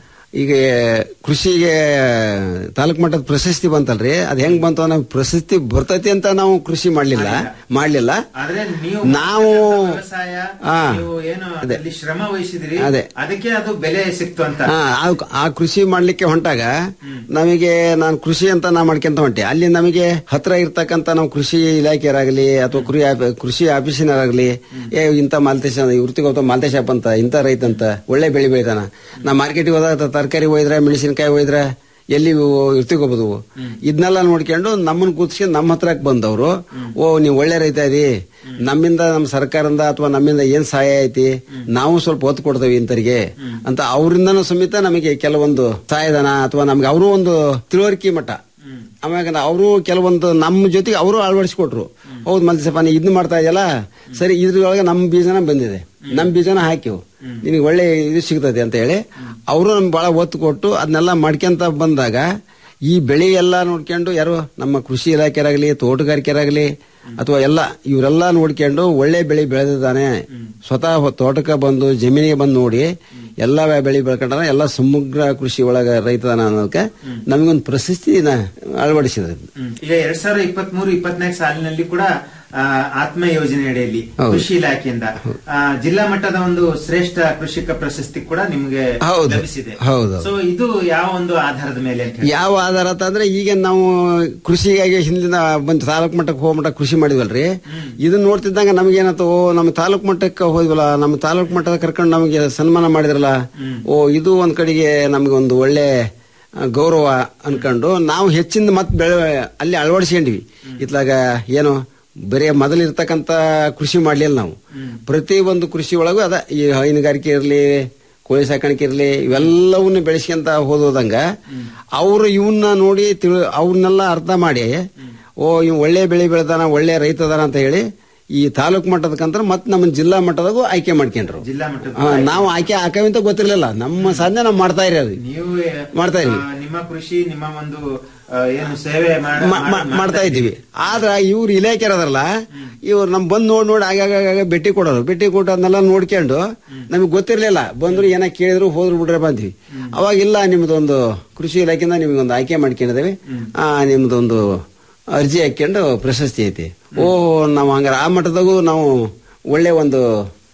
ಈಗ ಕೃಷಿಗೆ ತಾಲೂಕು ಮಟ್ಟದ ಪ್ರಶಸ್ತಿ ಬಂತಲ್ರಿ ಅದ್ ಹೆಂಗ್ ಬಂತು ನಾವು ಪ್ರಶಸ್ತಿ ಬರ್ತೈತಿ ಅಂತ ನಾವು ಕೃಷಿ ಮಾಡ್ಲಿಲ್ಲ ಮಾಡ್ಲಿಲ್ಲ ಆದ್ರೆ ನೀವು ನಾವು ವ್ಯವಸಾಯ ಆ, ನೀವು ಏನು ಅದೇ. ಅಲ್ಲಿ ಶ್ರಮ ವಹಿಸಿದ್ರಿ ಅದೇ. ಅದಕ್ಕೆ ಅದು ಬೆಲೆ ಸಿಕ್ತು ಅಂತ ಆ, ಆ- ಆ ಕೃಷಿ ಮಾಡ್ಲಿಕ್ಕೆ ಹೊಂಟಾಗ ನಮಗೆ ನಾನು ಕೃಷಿ ಅಂತ ನಾ ಮಾಡ್ಕೊಂತ ಹೊಂಟೆ ಅಲ್ಲಿ ನಮಗೆ ಹತ್ರ ಇರ್ತಕ್ಕಂತ ನಾವು ಕೃಷಿ ಇಲಾಖೆಯರಾಗಲಿ ಅಥವಾ ಕೃಷಿ ಆಫ್- ಕೃಷಿ ಆಫೀಸಿನರಾಗಲಿ ಏ ಇಂಥ ಮಾಲ್ತೇಶ ಇವ್ರಿಗೆ ಗೊತ್ತ ಮಾಲ್ತೇಶಪ್ಪ ಅಂತ ಇಂಥ ರೈತ ಅಂತ ಒಳ್ಳೆ ಬೆಳೆ ಬೆಳಿತಾನ ನಾ ಮಾರ್ಕೆಟಿಗೆ ಹೋದಾಗ ತರಕಾರಿ ಒಯ್ದ್ರೆ ಮೆಣಸಿನಕಾಯಿ ಒಯ್ದ್ರೆ ಎಲ್ಲಿ ಇರ್ತಿಗೋಬಹುದು ಇದನ್ನೆಲ್ಲ ನೋಡ್ಕೊಂಡು ನಮ್ಮನ್ನ ಕೂತ್ಸ್ಕೊಂಡು ನಮ್ಮ ಹತ್ರಕ್ಕೆ ಬಂದವರು ಓ ನೀವು ಒಳ್ಳೆ ರೈತ ಇದೀ ನಮ್ಮಿಂದ ನಮ್ಮ ಸರ್ಕಾರದಿಂದ ಅಥವಾ ನಮ್ಮಿಂದ ಏನ್ ಸಹಾಯ ಐತಿ ನಾವು ಸ್ವಲ್ಪ ಒತ್ತು ಕೊಡ್ತೇವೆ ಇಂತರಿಗೆ ಅಂತ ಅವರಿಂದನೂ ಸಮೇತ ನಮಗೆ ಕೆಲವೊಂದು ಸಹಾಯಧನ ಅಥವಾ ನಮ್ಗೆ ಅವರು ಒಂದು ತಿಳುವಳಿಕೆ ಮಟ್ಟ ಆಮ್ಯಾಗ ಅವರು ಕೆಲವೊಂದು ನಮ್ಮ ಜೊತೆಗೆ ಅವರು ಅಳವಡಿಸ್ಕೊಟ್ರು ಹೌದು ಮಲ್ಸಪ್ಪ ನೀ ಇದನ್ನ ಮಾಡ್ತಾ ಇದೆಯಲ್ಲ ಸರಿ ಇದ್ರೊಳಗೆ ನಮ್ಮ ಬೀಜನ ಬಂದಿದೆ ನಮ್ಮ ಬೀಜನ ಹಾಕಿವು ನಿನಗೆ ಒಳ್ಳೆ ಇದು ಸಿಗ್ತದೆ ಅಂತ ಹೇಳಿ ಅವರು ನಮ್ಗೆ ಬಹಳ ಒತ್ತು ಕೊಟ್ಟು ಅದನ್ನೆಲ್ಲ ಮಾಡ್ಕೊಂತ ಬಂದಾಗ ಈ ಬೆಳೆ ಎಲ್ಲ ನೋಡ್ಕೊಂಡು ಯಾರು ನಮ್ಮ ಕೃಷಿ ಇಲಾಖೆರಾಗಲಿ ತೋಟಗಾರಿಕೆರಾಗಲಿ ಅಥವಾ ಎಲ್ಲ ಇವರೆಲ್ಲ ನೋಡ್ಕೊಂಡು ಒಳ್ಳೆ ಬೆಳೆ ಬೆಳೆದಿದ್ದಾನೆ ಸ್ವತಃ ತೋಟಕ್ಕೆ ಬಂದು ಜಮೀನಿಗೆ ಬಂದು ನೋಡಿ ಎಲ್ಲ ಬೆಳೆ ಬೆಳ್ಕೊಂಡ್ರೆ ಎಲ್ಲ ಸಮಗ್ರ ಕೃಷಿ ಒಳಗ ರೈತದಾನ ಅನ್ನೋದಕ್ಕೆ ನಮಗೊಂದು ಪ್ರಶಸ್ತಿನ ಅಳವಡಿಸಿದ್ರು ಹ್ಮ್. ಈಗ ಎರಡ್ ಸಾವಿರದ ಇಪ್ಪತ್ತ್ ಮೂರು ಇಪ್ಪತ್ನಾಲ್ಕು ಸಾಲಿನಲ್ಲಿ ಕೂಡ ಆ, ಆತ್ಮ ಯೋಜನೆ ಅಡಿಯಲ್ಲಿ ಹೌದು. ಕೃಷಿ ಇಲಾಖೆಯಿಂದ ಆ, ಜಿಲ್ಲಾ ಮಟ್ಟದ ಒಂದು ಶ್ರೇಷ್ಠ ಕೃಷಿಕ ಪ್ರಶಸ್ತಿ ಕೂಡ ನಿಮ್ಗೆ ಹೌದು. ಲಭಿಸಿದೆ ಹೌದು. ಸೊ ಇದು ಯಾವ ಒಂದು ಆಧಾರದ ಮೇಲೆ ಅಂತ ಹೇಳಿ ಯಾವ ಆಧಾರ ಅಂತಂದ್ರೆ ಈಗ ನಾವು ಕೃಷಿಗಾಗಿ ಹಿಂದಿನ ಬಂದು ತಾಲೂಕು ಮಟ್ಟಕ್ಕೆ ಹೋಗೋ ಮಟ್ಟ ಕೃಷಿ ಮಾಡಿದ್ವಲ್ರಿ ಇದನ್ನ ನೋಡ್ತಿದ್ದಂಗ ನಮಗೇನತ್ತು ಓ ನಮ್ಮ ತಾಲೂಕು ಮಟ್ಟಕ್ಕೆ ಹೋದ್ವಲ್ಲ ನಮ್ಮ ತಾಲೂಕು ಮಟ್ಟದ ಕರ್ಕೊಂಡು ನಮಗೆ ಸನ್ಮಾನ ಮಾಡಿದ್ರಲ್ಲ ಓ ಇದು ಒಂದ್ ಕಡೆಗೆ ನಮ್ಗೆ ಒಂದು ಒಳ್ಳೆ ಆ, ಗೌರವ ಅನ್ಕೊಂಡು ನಾವು ಹೆಚ್ಚಿಂದ ಮತ್ತೆ ಬೆಳೆ ಅಲ್ಲಿ ಅಳವಡಿಸ್ಕೊಂಡ್ವಿ ಇತ್ಲಾಗ ಏನು ಬರೀ ಮೊದಲಿರ್ತಕ್ಕಂಥ ಕೃಷಿ ಮಾಡ್ಲಿಲ್ಲ ನಾವು ಪ್ರತಿ ಒಂದು ಕೃಷಿ ಒಳಗೂ ಅದ ಈ ಹೈನುಗಾರಿಕೆ ಇರಲಿ ಕೋಳಿ ಸಾಕಾಣಿಕೆ ಇರಲಿ ಇವೆಲ್ಲವನ್ನ ಬೆಳೆಸ್ಕೊಂತ ಹೋದಂಗ ಅವರು ಇವನ್ನ ನೋಡಿ ತಿಳಿ ಅವನ್ನೆಲ್ಲ ಅರ್ಥ ಮಾಡಿ ಓ ಇವ್ ಒಳ್ಳೆ ಬೆಳೆ ಬೆಳೆದಾನ ಒಳ್ಳೆ ರೈತ ಅದಾನ ಅಂತ ಹೇಳಿ ಈ ತಾಲೂಕು ಮಟ್ಟದಕ್ಕಂತ ಮತ್ತೆ ನಮ್ಮ ಜಿಲ್ಲಾ ಮಟ್ಟದಾಗೂ ಆಯ್ಕೆ ಮಾಡ್ಕೊಂಡ್ರು ಜಿಲ್ಲಾ ಮಟ್ಟದ ಹಾ, ನಾವು ಆಯ್ಕೆ ಹಾಕವಂತ ಗೊತ್ತಿರ್ಲಿಲ್ಲ ನಮ್ಮ ಸಾಧನೆ ನಾವು ಮಾಡ್ತಾ ಇರೋದು ನೀವು ಮಾಡ್ತಾ ಇದೀವಿ. ಆ, ನಿಮ್ಮ ಕೃಷಿ ನಿಮ್ಮ ಒಂದು ಆ, ಏನು ಸೇವೆ ಮಾಡ- ಮಾ- ಮಾ- ಮಾಡ್- ಮಾಡ್ತಾ ಇದ್ದೀವಿ ಆದ್ರ ಇವ್ರು ಇಲಾಖೆ ಇರೋದ್ರಲ್ಲ ಇವ್ರು ನಮ್ ಬಂದ್ ನೋಡ್ ನೋಡಿ ಆಗಾಗ ಭೇಟಿ ಕೊಡೋರು ಭೇಟಿ ಕೊಟ್ಟು ಅದನ್ನೆಲ್ಲ ನೋಡ್ಕೊಂಡು ನಮಗೆ ಗೊತ್ತಿರ್ಲಿಲ್ಲ ಬಂದ್ರು ಏನ ಕೇಳಿದ್ರು ಹೋದ್ರು ಬಿಡ್ರೆ ಬಂದ್ವಿ ಅವಾಗ ಇಲ್ಲ ನಿಮ್ದೊಂದು ಕೃಷಿ ಇಲಾಖೆಯಿಂದ ನಿಮ್ಗೊಂದು ಆಯ್ಕೆ ಮಾಡ್ಕೊಂಡಿದ್ದೇವೆ ಆ ನಿಮ್ದೊಂದು ಅರ್ಜಿ ಹಾಕೊಂಡು ಪ್ರಶಸ್ತಿ ಐತಿ ಓ ನಾವು ಹಂಗಾರೆ ಆ ಮಟ್ಟದಾಗೂ ನಾವು ಒಳ್ಳೆ ಒಂದು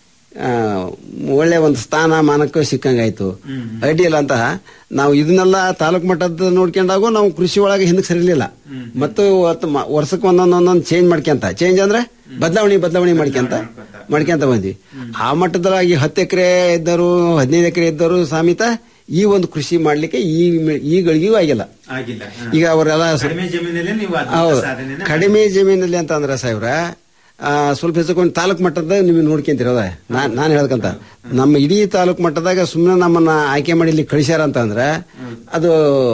ಆ, ಒಳ್ಳೆ ಒಂದು ಸ್ಥಾನ ಮಾನಕ್ಕೂ ಸಿಕ್ಕಂಗಾಯ್ತು ಅಡ್ಡಿಲ್ಲ ಅಂತ ನಾವು ಇದನ್ನೆಲ್ಲ ತಾಲೂಕ್ ಮಟ್ಟದ ನೋಡ್ಕೊಂಡಾಗೂ ನಾವು ಕೃಷಿ ಒಳಗೆ ಹಿಂದಕ್ಕೆ ಸರಿಲಿಲ್ಲ ಮತ್ತು ಅವತ್ತು ಮ- ವರ್ಷಕ್ಕೆ ಒಂದೊಂದು ಒಂದೊಂದು ಚೇಂಜ್ ಮಾಡ್ಕೊಂತ ಚೇಂಜ್ ಅಂದ್ರೆ ಬದಲಾವಣೆ ಬದಲಾವಣೆ ಮಾಡ್ಕೊಂತ ಮಾಡ್ಕೊಂತ ಬಂದ್ವಿ ಆ ಮಟ್ಟದೊಳಗೆ ಹತ್ತು ಎಕರೆ ಇದ್ದರು ಹದಿನೈದು ಎಕರೆ ಇದ್ದರು ಸಮೇತ ಈ ಒಂದು ಕೃಷಿ ಮಾಡ್ಲಿಕ್ಕೆ ಈ ಮ- ಈ ಗಳಿಗೆಯೂ ಆಗಿಲ್ಲ ಆಗಿಲ್ಲ ಹಾ. ಈಗ ಅವರೆಲ್ಲ ಸ- ಕಡಿಮೆ ಜಮೀನಲ್ಲಿ ನೀವು ಅದ್ಭುತ ಹೌದು ಸಾಧನೆನ ಕಡಿಮೆ ಜಮೀನಲ್ಲಿ ಅಂತ ಅಂದ್ರೆ ಸಾಹೇಬ್ರ ಆ, ಸ್ವಲ್ಪ ಹೆಚ್ಚಕೊಂಡು ತಾಲೂಕ್ ಮಟ್ಟದ ನೀವು ನೋಡ್ಕೊಂತಿರೋದ ನಾನ್ ನಾನು ಹೇಳ್ಕಂತ ನಮ್ಮ ಇಡೀ ತಾಲೂಕ್ ಮಟ್ಟದಾಗ ಸುಮ್ಮನೆ ನಮ್ಮನ್ನ ಆಯ್ಕೆ ಮಾಡಿ ಇಲ್ಲಿ ಕಳಿಸ್ಯಾರ ಅಂತ ಅಂದ್ರೆ ಅದು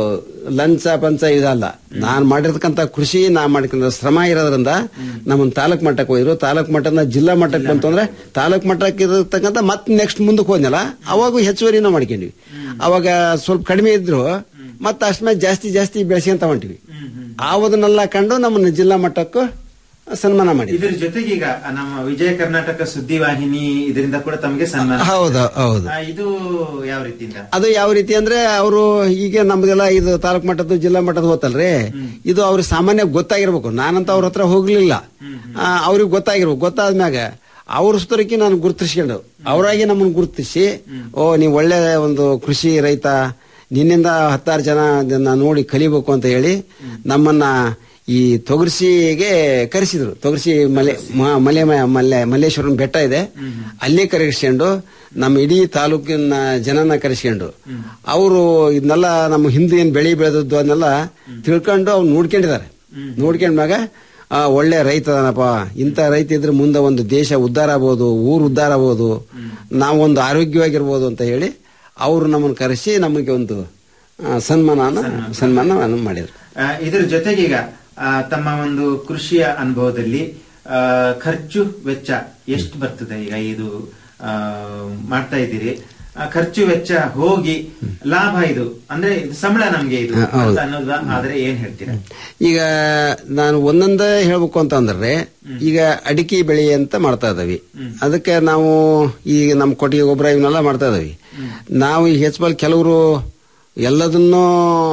ಲಂಚ ಪಂಚ ಇದಲ್ಲ ನಾನ್ ಮಾಡಿರ್ತಕ್ಕಂತ ಕೃಷಿ ನಾ ಮಾಡ್ಕೊಂಡ ಶ್ರಮ ಇರೋದ್ರಿಂದ ನಮ್ಮನ್ನ ತಾಲೂಕ್ ಮಟ್ಟಕ್ಕೆ ಹೋಯ್ರು ತಾಲೂಕ್ ಮಟ್ಟದ ಜಿಲ್ಲಾ ಮಟ್ಟಕ್ಕೆ ಬಂತು ಅಂದ್ರೆ ತಾಲೂಕ್ ಮಟ್ಟಕ್ಕೆ ಇರತಕ್ಕಂತ ಮತ್ತೆ ನೆಕ್ಸ್ಟ್ ಮುಂದಕ್ಕೆ ಹೋದ್ನಲ್ಲ ಅವಾಗೂ ಹೆಚ್ಚುವರಿನ ಮಾಡ್ಕೊಂಡ್ವಿ ಅವಾಗ ಸ್ವಲ್ಪ ಕಡಿಮೆ ಇದ್ರು ಮತ್ತೆ ಅಷ್ಟಮೇಲೆ ಜಾಸ್ತಿ ಜಾಸ್ತಿ ಬೆಳೆಸ್ಕೊಂತ ಹೊಂಟಿವಿ ಆವದನ್ನೆಲ್ಲ ಕಂಡು ನಮ್ಮನ್ನ ಜಿಲ್ಲಾ ಮಟ್ಟಕ್ಕೂ ಸನ್ಮಾನ ಮಾಡಿದ್ವಿ ಇದ್ರ ಜೊತೆಗೆ ಈಗ ನಮ್ಮ ವಿಜಯ ಕರ್ನಾಟಕ ಸುದ್ದಿವಾಹಿನಿ ಇದರಿಂದ ಕೂಡ ತಮಗೆ ಸನ್ಮಾನ ಹೌದು ಹೌದು ಆ, ಇದು ಯಾವ ರೀತಿಯಿಂದ ಅದು ಯಾವ ರೀತಿ ಅಂದ್ರೆ ಅವರು ಈಗ ನಮ್ದೆಲ್ಲ ಇದು ತಾಲೂಕ್ ಮಟ್ಟದ್ದು ಜಿಲ್ಲಾ ಮಟ್ಟದ ಹೋತಲ್ರಿ ಇದು ಅವ್ರಿಗೆ ಸಾಮಾನ್ಯ ಗೊತ್ತಾಗಿರ್ಬೇಕು ನಾನಂತ ಅವ್ರ ಹತ್ರ ಹೋಗ್ಲಿಲ್ಲ ಆ, ಅವ್ರಿಗೆ ಗೊತ್ತಾಗಿರ್ಬೇಕು ಗೊತ್ತಾದ್ಮ್ಯಾಗ ಅವ್ರ ಸುತ್ತರಕ್ಕೆ ನಾನು ಗುರುತಿಸ್ಕೊಂಡು ಅವರಾಗಿ ನಮ್ಮನ್ನು ಗುರುತಿಸಿ ಓ ನೀವು ಒಳ್ಳೆ ಒಂದು ಕೃಷಿ ರೈತ ನಿನ್ನಿಂದ ಹತ್ತಾರು ಜನ ಇದನ್ನ ನೋಡಿ ಕಲಿಬೇಕು ಅಂತ ಹೇಳಿ ನಮ್ಮನ್ನ ಈ ತೊಗರ್ಸಿಗೆ ಕರೆಸಿದ್ರು ತೊಗರ್ಸಿ ಮಲೆ ಮ- ಮಲೆ ಮಲ್ಲೆ ಮಲ್ಲೇಶ್ವರನ ಬೆಟ್ಟ ಇದೆ ಅಲ್ಲೇ ಕರೆಸ್ಕೊಂಡು ನಮ್ಮ ಇಡೀ ತಾಲೂಕಿನ ಜನನ ಕರೆಸ್ಕೊಂಡು ಅವರು ಇದನ್ನೆಲ್ಲ ನಮ್ಮ ಹಿಂದೆ ಏನ್ ಬೆಳೆ ಬೆಳೆದದ್ದು ಅದನ್ನೆಲ್ಲ ತಿಳ್ಕೊಂಡು ಅವ್ರು ನೋಡ್ಕೊಂಡಿದ್ದಾರೆ ನೋಡ್ಕೊಂಡ್ಮ್ಯಾಗ ಆ, ಒಳ್ಳೆ ರೈತ ಅದಾನಪ್ಪ ಇಂಥ ರೈತ ಇದ್ರೆ ಮುಂದೆ ಒಂದು ದೇಶ ಉದ್ಧಾರ ಆಗ್ಬೋದು ಊರು ಉದ್ಧಾರ ಆಗ್ಬೋದು ನಾವೊಂದು ಆರೋಗ್ಯವಾಗಿರ್ಬೋದು ಅಂತ ಹೇಳಿ ಅವರು ನಮ್ಮನ್ನು ಕರೆಸಿ ನಮಗೆ ಒಂದು ಆ, ಸನ್ಮಾನನ ಸನ್ಮಾನ ಮಾಡಿದ್ರು ಆ, ಇದ್ರ ಜೊತೆಗೆ ಈಗ ಆ, ತಮ್ಮ ಒಂದು ಕೃಷಿಯ ಅನುಭವದಲ್ಲಿ ಆ, ಖರ್ಚು ವೆಚ್ಚ ಎಷ್ಟು ಬರ್ತದೆ ಈಗ ಇದು ಆ, ಮಾಡ್ತಾ ಇದ್ದೀರಿ ಆ, ಖರ್ಚು ವೆಚ್ಚ ಹೋಗಿ ಲಾಭ ಇದು ಅಂದ್ರೆ ಇದು ಸಂಬಳ ನಮ್ಗೆ ಇದು ಹ, ಹೌದು. ಅಂತ ಅನ್ನೋದು ಆದ್ರೆ ಏನ್ ಹೇಳ್ತೀರಾ ಈಗ ನಾನು ಒಂದೊಂದೇ ಹೇಳ್ಬೇಕು ಅಂತಂದ್ರೆ ಈಗ ಅಡಿಕೆ ಬೆಳೆ ಅಂತ ಮಾಡ್ತಾ ಇದ್ದೀವಿ ಅದಕ್ಕೆ ನಾವು ಈಗ ನಮ್ಮ ಕೊಟ್ಟಿಗೆ ಗೊಬ್ಬರ ಇವನ್ನೆಲ್ಲ ಮಾಡ್ತಾ ಇದ್ದೀವಿ ನಾವು ಈ ಹೆಚ್ಚಬಲ್ ಕೆಲವರು ಎಲ್ಲದನ್ನೂ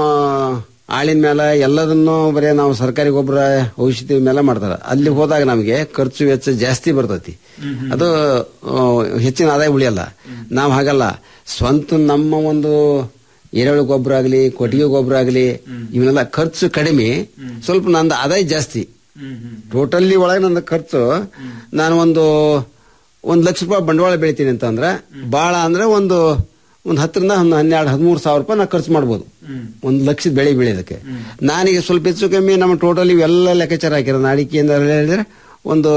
ಆಳಿನ ಮೇಲೆ ಎಲ್ಲದನ್ನೂ ಬರೀ ನಾವು ಸರ್ಕಾರಿ ಗೊಬ್ಬರ ಔಷಧಿ ಮೇಲೆ ಮಾಡ್ತಾರೆ ಅಲ್ಲಿ ಹೋದಾಗ ನಮಗೆ ಖರ್ಚು ವೆಚ್ಚ ಜಾಸ್ತಿ ಬರ್ತೈತಿ ಅದು ಆ, ಹೆಚ್ಚಿನ ಆದಾಯ ಉಳಿಯಲ್ಲ ನಾವು ಹಾಗಲ್ಲ ಸ್ವಂತ ನಮ್ಮ ಒಂದು ಎರೆಹುಳು ಗೊಬ್ಬರ ಆಗಲಿ ಕೊಟ್ಟಿಗೆ ಗೊಬ್ಬರ ಆಗಲಿ ಇವನ್ನೆಲ್ಲ ಖರ್ಚು ಕಡಿಮೆ ಸ್ವಲ್ಪ ನಂದು ಆದಾಯ ಜಾಸ್ತಿ ಟೋಟಲಿ ಒಳಗೆ ನಂದು ಖರ್ಚು ನಾನು ಒಂದು ಒಂದು ಲಕ್ಷ ರೂಪಾಯಿ ಬಂಡವಾಳ ಬೆಳಿತೀನಿ ಅಂತಂದ್ರೆ ಭಾಳ ಅಂದ್ರೆ ಒಂದು ಒಂದು ಹತ್ತರಿಂದ ಒಂದು ಹನ್ನೆರಡು ಹದಿಮೂರು ಸಾವಿರ ರೂಪಾಯಿ ನಾ ಖರ್ಚು ಮಾಡ್ಬೋದು ಒಂದು ಲಕ್ಷದ ಬೆಳೆ ಬೆಳೆಯೋದಕ್ಕೆ ನಾನೀಗ ಸ್ವಲ್ಪ ಹೆಚ್ಚು ಕಮ್ಮಿ ನಮ್ಮ ಟೋಟಲ್ ಇವೆಲ್ಲ ಲೆಕ್ಕಾಚಾರ ಹಾಕಿರೋದು ಅಡಿಕೆಯಿಂದ ಹೇಳಿದ್ರೆ ಒಂದು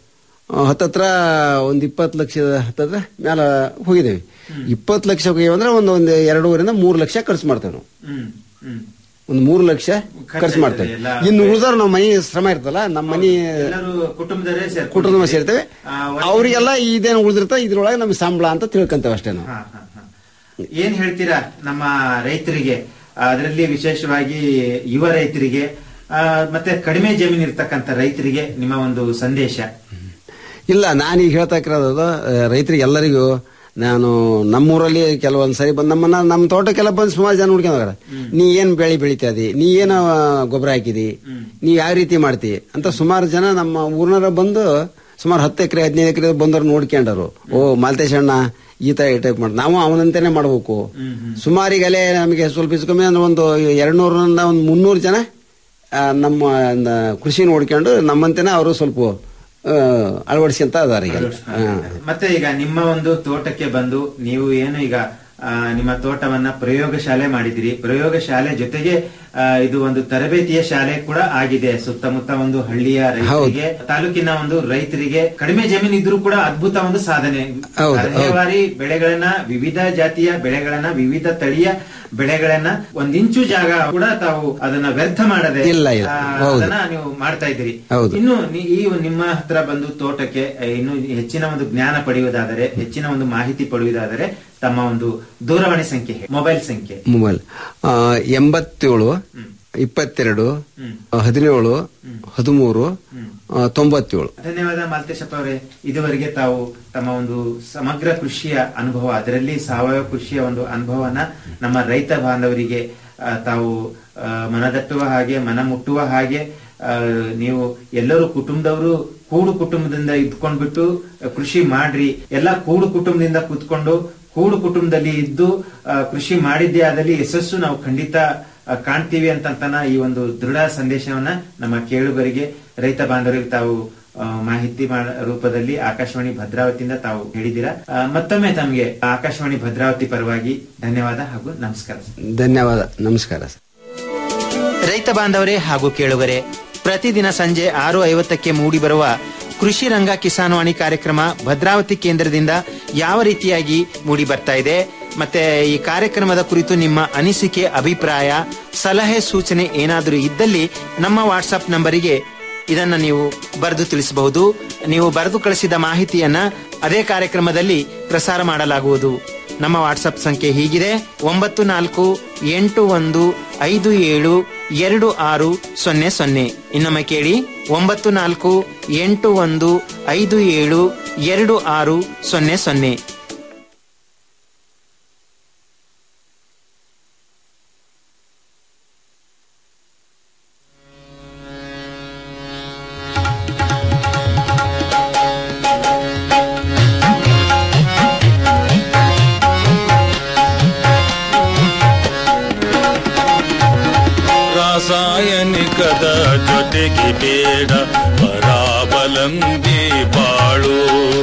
ಆ, ಹತ್ತತ್ರ ಒಂದು ಇಪ್ಪತ್ತು ಲಕ್ಷದ ಹತ್ತತ್ರ ಮೇಲೆ ಹೋಗಿದ್ದೇವೆ ಇಪ್ಪತ್ತು ಲಕ್ಷ ಹೋಗಿವಂದ್ರೆ ಒಂದು ಒಂದು ಎರಡೂವರಿಂದ ಮೂರು ಲಕ್ಷ ಖರ್ಚು ಮಾಡ್ತೇವೆ ನಾವು ಹ್ಮ್ ಹ್ಮ್ ಒಂದು ಮೂರು ಲಕ್ಷ ಖರ್ಚು ಮಾಡ್ತೇವೆ ಎಲ್ಲ ಇನ್ನು ಉಳಿದವ್ರು ನಮ್ಮ ಮನೆ ಶ್ರಮ ಇರ್ತಲ್ಲ ನಮ್ಮ ಮನೆ ಎಲ್ಲರೂ ಕುಟುಂಬದವರೇ ಸೇರ್ಕೊಂಡಿದ್ದೀರಿ. ಕುಟುಂಬ ಸೇರ್ತೇವೆ ಆ, ಒಟ್ಟು- ಅವರಿಗೆಲ್ಲ ಇದೇನು ಉಳಿದಿರ್ತ ಇದ್ರೊಳಗೆ ನಮ್ಗೆ ಸಂಬಳ ಅಂತ ತಿಳ್ಕೊಂತೇವೆ ಅಷ್ಟೇ ನಾವು ಹಾ, ಹಾ, ಹಾ. ಏನ್ ಹೇಳ್ತೀರಾ ನಮ್ಮ ರೈತರಿಗೆ ಅದರಲ್ಲಿ ವಿಶೇಷವಾಗಿ ಯುವ ರೈತರಿಗೆ ಆ, ಮತ್ತೆ ಕಡಿಮೆ ಜಮೀನು ಇರ್ತಕ್ಕಂಥ ರೈತರಿಗೆ ನಿಮ್ಮ ಒಂದು ಸಂದೇಶ ಇಲ್ಲ ನಾನೀಗ ಹೇಳ್ತಾ ಇರೋದು ರೈತರಿಗೆ ಎಲ್ಲರಿಗೂ ನಾನು ನಮ್ಮೂರಲ್ಲಿ ಕೆಲವೊಂದ್ ಸರಿ ಬಂದು ನಮ್ಮನ್ನ ನಮ್ಮ ತೋಟಕ್ಕೆಲ್ಲ ಬಂದು ಸುಮಾರು ಜನ ಹುಡ್ಕೊಂಡು ಹೋಗಾರ ನೀ ಏನ್ ಬೆಳೆ ಬೆಳಿತಾ ಇದಿ ನೀ ಏನು ಗೊಬ್ಬರ ಹಾಕಿದಿ ನೀ ಯಾವ ರೀತಿ ಮಾಡ್ತಿ ಅಂತ ಸುಮಾರು ಜನ ನಮ್ಮ ಊರ್ನರ ಬಂದು ಸುಮಾರು ಹತ್ತು ಎಕರೆ ಹದಿನೈದು ಎಕರೆ ಬಂದವ್ರು ನೋಡ್ಕೊಂಡರು ಓ ಮಾಲ್ತೇಶ್ ಅಣ್ಣ ಈ ತರ ಟೈಪ್ ಮಾಡಿ ನಾವು ಅವನಂತೆನೆ ಮಾಡ್ಬೇಕು ಸುಮಾರಿಗೆ ಅಲ್ಲೇ ನಮಗೆ ಸ್ವಲ್ಪ ಹೆಚ್ಚು ಕಮ್ಮಿ ಅಂದ್ರೆ ಒಂದು ಎರಡ್ ನೂರರಿಂದ ಒಂದು ಮುನ್ನೂರು ಜನ ಆ, ನಮ್ಮ ನ- ಕೃಷಿ ನೋಡ್ಕೊಂಡು ನಮ್ಮಂತೆನೆ ಅವರು ಸ್ವಲ್ಪ ಆ, ಅಳವಡಿಸ್ಕೊಂತ ಅದಾರ ಈಗ ಹಾ. ಮತ್ತೆ ಈಗ ನಿಮ್ಮ ಒಂದು ತೋಟಕ್ಕೆ ಬಂದು ನೀವು ಏನು ಈಗ ಆ, ನಿಮ್ಮ ತೋಟವನ್ನ ಪ್ರಯೋಗಶಾಲೆ ಮಾಡಿದಿರಿ ಪ್ರಯೋಗಶಾಲೆ ಜೊತೆಗೆ ಆ, ಇದು ಒಂದು ತರಬೇತಿಯ ಶಾಲೆ ಕೂಡ ಆಗಿದೆ ಸುತ್ತಮುತ್ತ ಒಂದು ಹಳ್ಳಿಯ ರೈತರಿಗೆ ತಾಲೂಕಿನ ಒಂದು ರೈತರಿಗೆ ಕಡಿಮೆ ಜಮೀನು ಇದ್ರೂ ಕೂಡ ಅದ್ಭುತ ಒಂದು ಸಾಧನೆ ಹೌದು, ತರಹೇವಾರಿ ಬೆಳೆಗಳನ್ನ ವಿವಿಧ ಜಾತಿಯ ಬೆಳೆಗಳನ್ನ ವಿವಿಧ ತಳಿಯ ಬೆಳೆಗಳನ್ನ ಒಂದ್ ಇಂಚು ಜಾಗ ಕೂಡ ತಾವು ಅದನ್ನ ವ್ಯರ್ಥ ಮಾಡದೆ ಇಲ್ಲ, ಇಲ್ಲ. ಆ, ಹೌದು. ಅದನ್ನ ನೀವು ಮಾಡ್ತಾ ಇದ್ದೀರಿ ಹೌದು. ಇನ್ನು ನೀ- ಈ ನಿಮ್ಮ ಹತ್ರ ಬಂದು ತೋಟಕ್ಕೆ ಆ, ಇನ್ನು ಹೆಚ್ಚಿನ ಒಂದು ಜ್ಞಾನ ಪಡೆಯುವುದಾದರೆ ಹೆಚ್ಚಿನ ಒಂದು ಮಾಹಿತಿ ಪಡೆಯುವುದಾದರೆ ತಮ್ಮ ಒಂದು ದೂರವಾಣಿ ಸಂಖ್ಯೆ ಮೊಬೈಲ್ ಸಂಖ್ಯೆ ಮೊಬೈಲ್ ಆ, ಎಂಬತ್ತೇಳು ಇಪ್ಪತ್ತೆರಡು ಹದಿನೇಳು ಹದಿಮೂರು ಆ, ತೊಂಬತ್ತೇಳು ಧನ್ಯವಾದ ಮಾಲ್ತೇಶಪ್ಪ ಅವರೇ ಇದುವರೆಗೆ ತಾವು ತಮ್ಮ ಒಂದು ಸಮಗ್ರ ಕೃಷಿಯ ಅನುಭವ ಅದರಲ್ಲಿ ಸಾವಯವ ಕೃಷಿಯ ಒಂದು ಅನುಭವನ ನಮ್ಮ ರೈತ ಬಾಂಧವರಿಗೆ ಆ, ತಾವು ಆ, ಮನದಟ್ಟುವ ಹಾಗೆ ಮನ ಮುಟ್ಟುವ ಹಾಗೆ ಆ, ನೀವು ಎಲ್ಲರೂ ಕುಟುಂಬದವರು ಕೂಡು ಕುಟುಂಬದಿಂದ ಇದ್ಕೊಂಡ್ಬಿಟ್ಟು ಕೃಷಿ ಮಾಡ್ರಿ ಎಲ್ಲ ಕೂಡು ಕುಟುಂಬದಿಂದ ಕೂತ್ಕೊಂಡು ಕೂಡು ಕುಟುಂಬದಲ್ಲಿ ಇದ್ದು ಆ, ಕೃಷಿ ಮಾಡಿದ್ದೇ ಆದಲ್ಲಿ ಯಶಸ್ಸು ನಾವು ಖಂಡಿತ ಆ, ಕಾಣ್ತೀವಿ ಅಂತಂತನ ಈ ಒಂದು ದೃಢ ಸಂದೇಶವನ್ನ ನಮ್ಮ ಕೇಳುಗರಿಗೆ ರೈತ ಬಾಂಧವರಿಗೆ ತಾವು ಆ, ಮಾಹಿತಿ ಮಾಡ- ರೂಪದಲ್ಲಿ ಆಕಾಶವಾಣಿ ಭದ್ರಾವತಿಯಿಂದ ತಾವು ಹೇಳಿದ್ದೀರಾ ಆ, ಮತ್ತೊಮ್ಮೆ ತಮಗೆ ಆಕಾಶವಾಣಿ ಭದ್ರಾವತಿ ಪರವಾಗಿ ಧನ್ಯವಾದ ಹಾಗೂ ನಮಸ್ಕಾರ ಧನ್ಯವಾದ ನಮಸ್ಕಾರ ಸರ್ ರೈತ ಬಾಂಧವರೇ ಹಾಗೂ ಕೇಳುಗರೆ ಪ್ರತಿದಿನ ಸಂಜೆ ಆರು ಐವತ್ತಕ್ಕೆ ಮೂಡಿಬರುವ ಕೃಷಿ ರಂಗ ಕಿಸಾನ್ವಾಣಿ ಕಾರ್ಯಕ್ರಮ ಭದ್ರಾವತಿ ಕೇಂದ್ರದಿಂದ ಯಾವ ರೀತಿಯಾಗಿ ಮೂಡಿ ಬರ್ತಾ ಇದೆ ಮತ್ತೆ ಈ ಕಾರ್ಯಕ್ರಮದ ಕುರಿತು ನಿಮ್ಮ ಅನಿಸಿಕೆ ಅಭಿಪ್ರಾಯ ಸಲಹೆ ಸೂಚನೆ ಏನಾದರೂ ಇದ್ದಲ್ಲಿ ನಮ್ಮ ವಾಟ್ಸಪ್ ನಂಬರಿಗೆ ಇದನ್ನ ನೀವು ಬರೆದು ತಿಳಿಸಬಹುದು ನೀವು ಬರೆದು ಕಳಿಸಿದ ಮಾಹಿತಿಯನ್ನ ಅದೇ ಕಾರ್ಯಕ್ರಮದಲ್ಲಿ ಪ್ರಸಾರ ಮಾಡಲಾಗುವುದು ನಮ್ಮ ವಾಟ್ಸಪ್ ಸಂಖ್ಯೆ ಹೀಗಿದೆ ಒಂಬತ್ತು ನಾಲ್ಕು ಎಂಟು ಒಂದು ಐದು ಏಳು ಎರಡು ಆರು ಸೊನ್ನೆ ಸೊನ್ನೆ ಇನ್ನೊಮ್ಮೆ ಕೇಳಿ ಒಂಬತ್ತು ನಾಲ್ಕು ಎಂಟು ಒಂದು ಐದು ಏಳು ಎರಡು ಆರು ಸೊನ್ನೆ ಸೊನ್ನೆ ರಾಸಾಯನಿಕದ ಜೊತೆಗೆ ಬೇಡ ಪರಾವಲಂಬಿ ಬಾಳು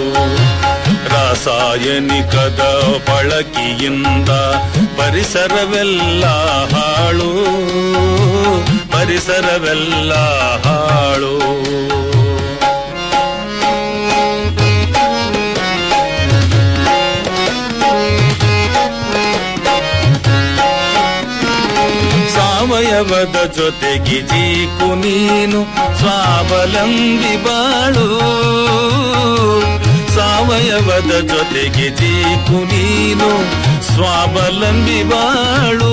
ರಾಸಾಯನಿಕದ ಬಳಕೆಯಿಂದ ಪರಿಸರವೆಲ್ಲ ಹಾಳು ಪರಿಸರವೆಲ್ಲ ಹಾಳು ಸಾವಯವದ ಜೊತೆಗೆ ಜೀಕು ನೀನು ಸ್ವಾವಲಂಬಿ ಬಾಳು ಸಾವಯವದ ಜೊತೆಗೆ ಜೀಕು ನೀನು ಸ್ವಾವಲಂಬಿ ಬಾಳು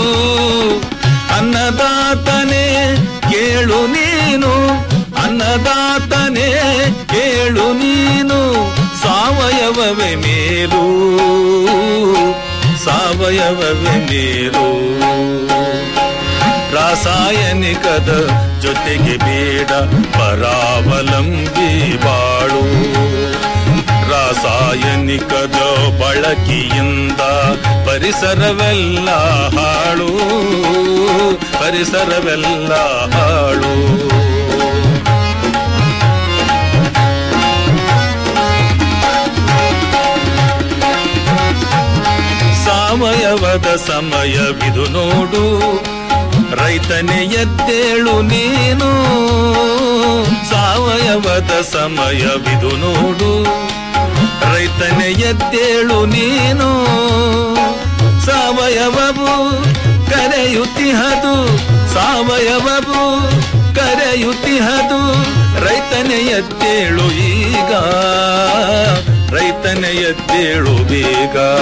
ಅನ್ನದಾತನೇ ಕೇಳು ನೀನು ಅನ್ನದಾತನೇ ಕೇಳು ನೀನು ಸಾವಯವವೇ ಮೇಲು ಸಾವಯವವೇ ಮೇಲು ರಾಸಾಯನಿಕದ ಜೊತೆಗೆ ಬೇಡ ಪರಾವಲಂಬಿ ಬಾಳು ರಾಸಾಯನಿಕದ ಬಳಕೆಯಿಂದ ಪರಿಸರವೆಲ್ಲ ಹಾಳು ಪರಿಸರವೆಲ್ಲ ಹಾಳು ಸಾವಯವದ ಸಮಯವಿದು ನೋಡು ರೈತನೇ ಎದ್ದೇಳು ನೀನು ಸಾವಯವದ ಸಮಯವಿದು ನೋಡು ರೈತನೇ ಎದ್ದೇಳು ನೀನು ಸಾವಯವವು ಕರೆಯುತ್ತಿಹದು ಸಾವಯವವು ಕರೆಯುತ್ತಿಹದು ರೈತನೇ ಎದ್ದೇಳು ಈಗ ರೈತನೇ ಎದ್ದೇಳು ಬೇಗ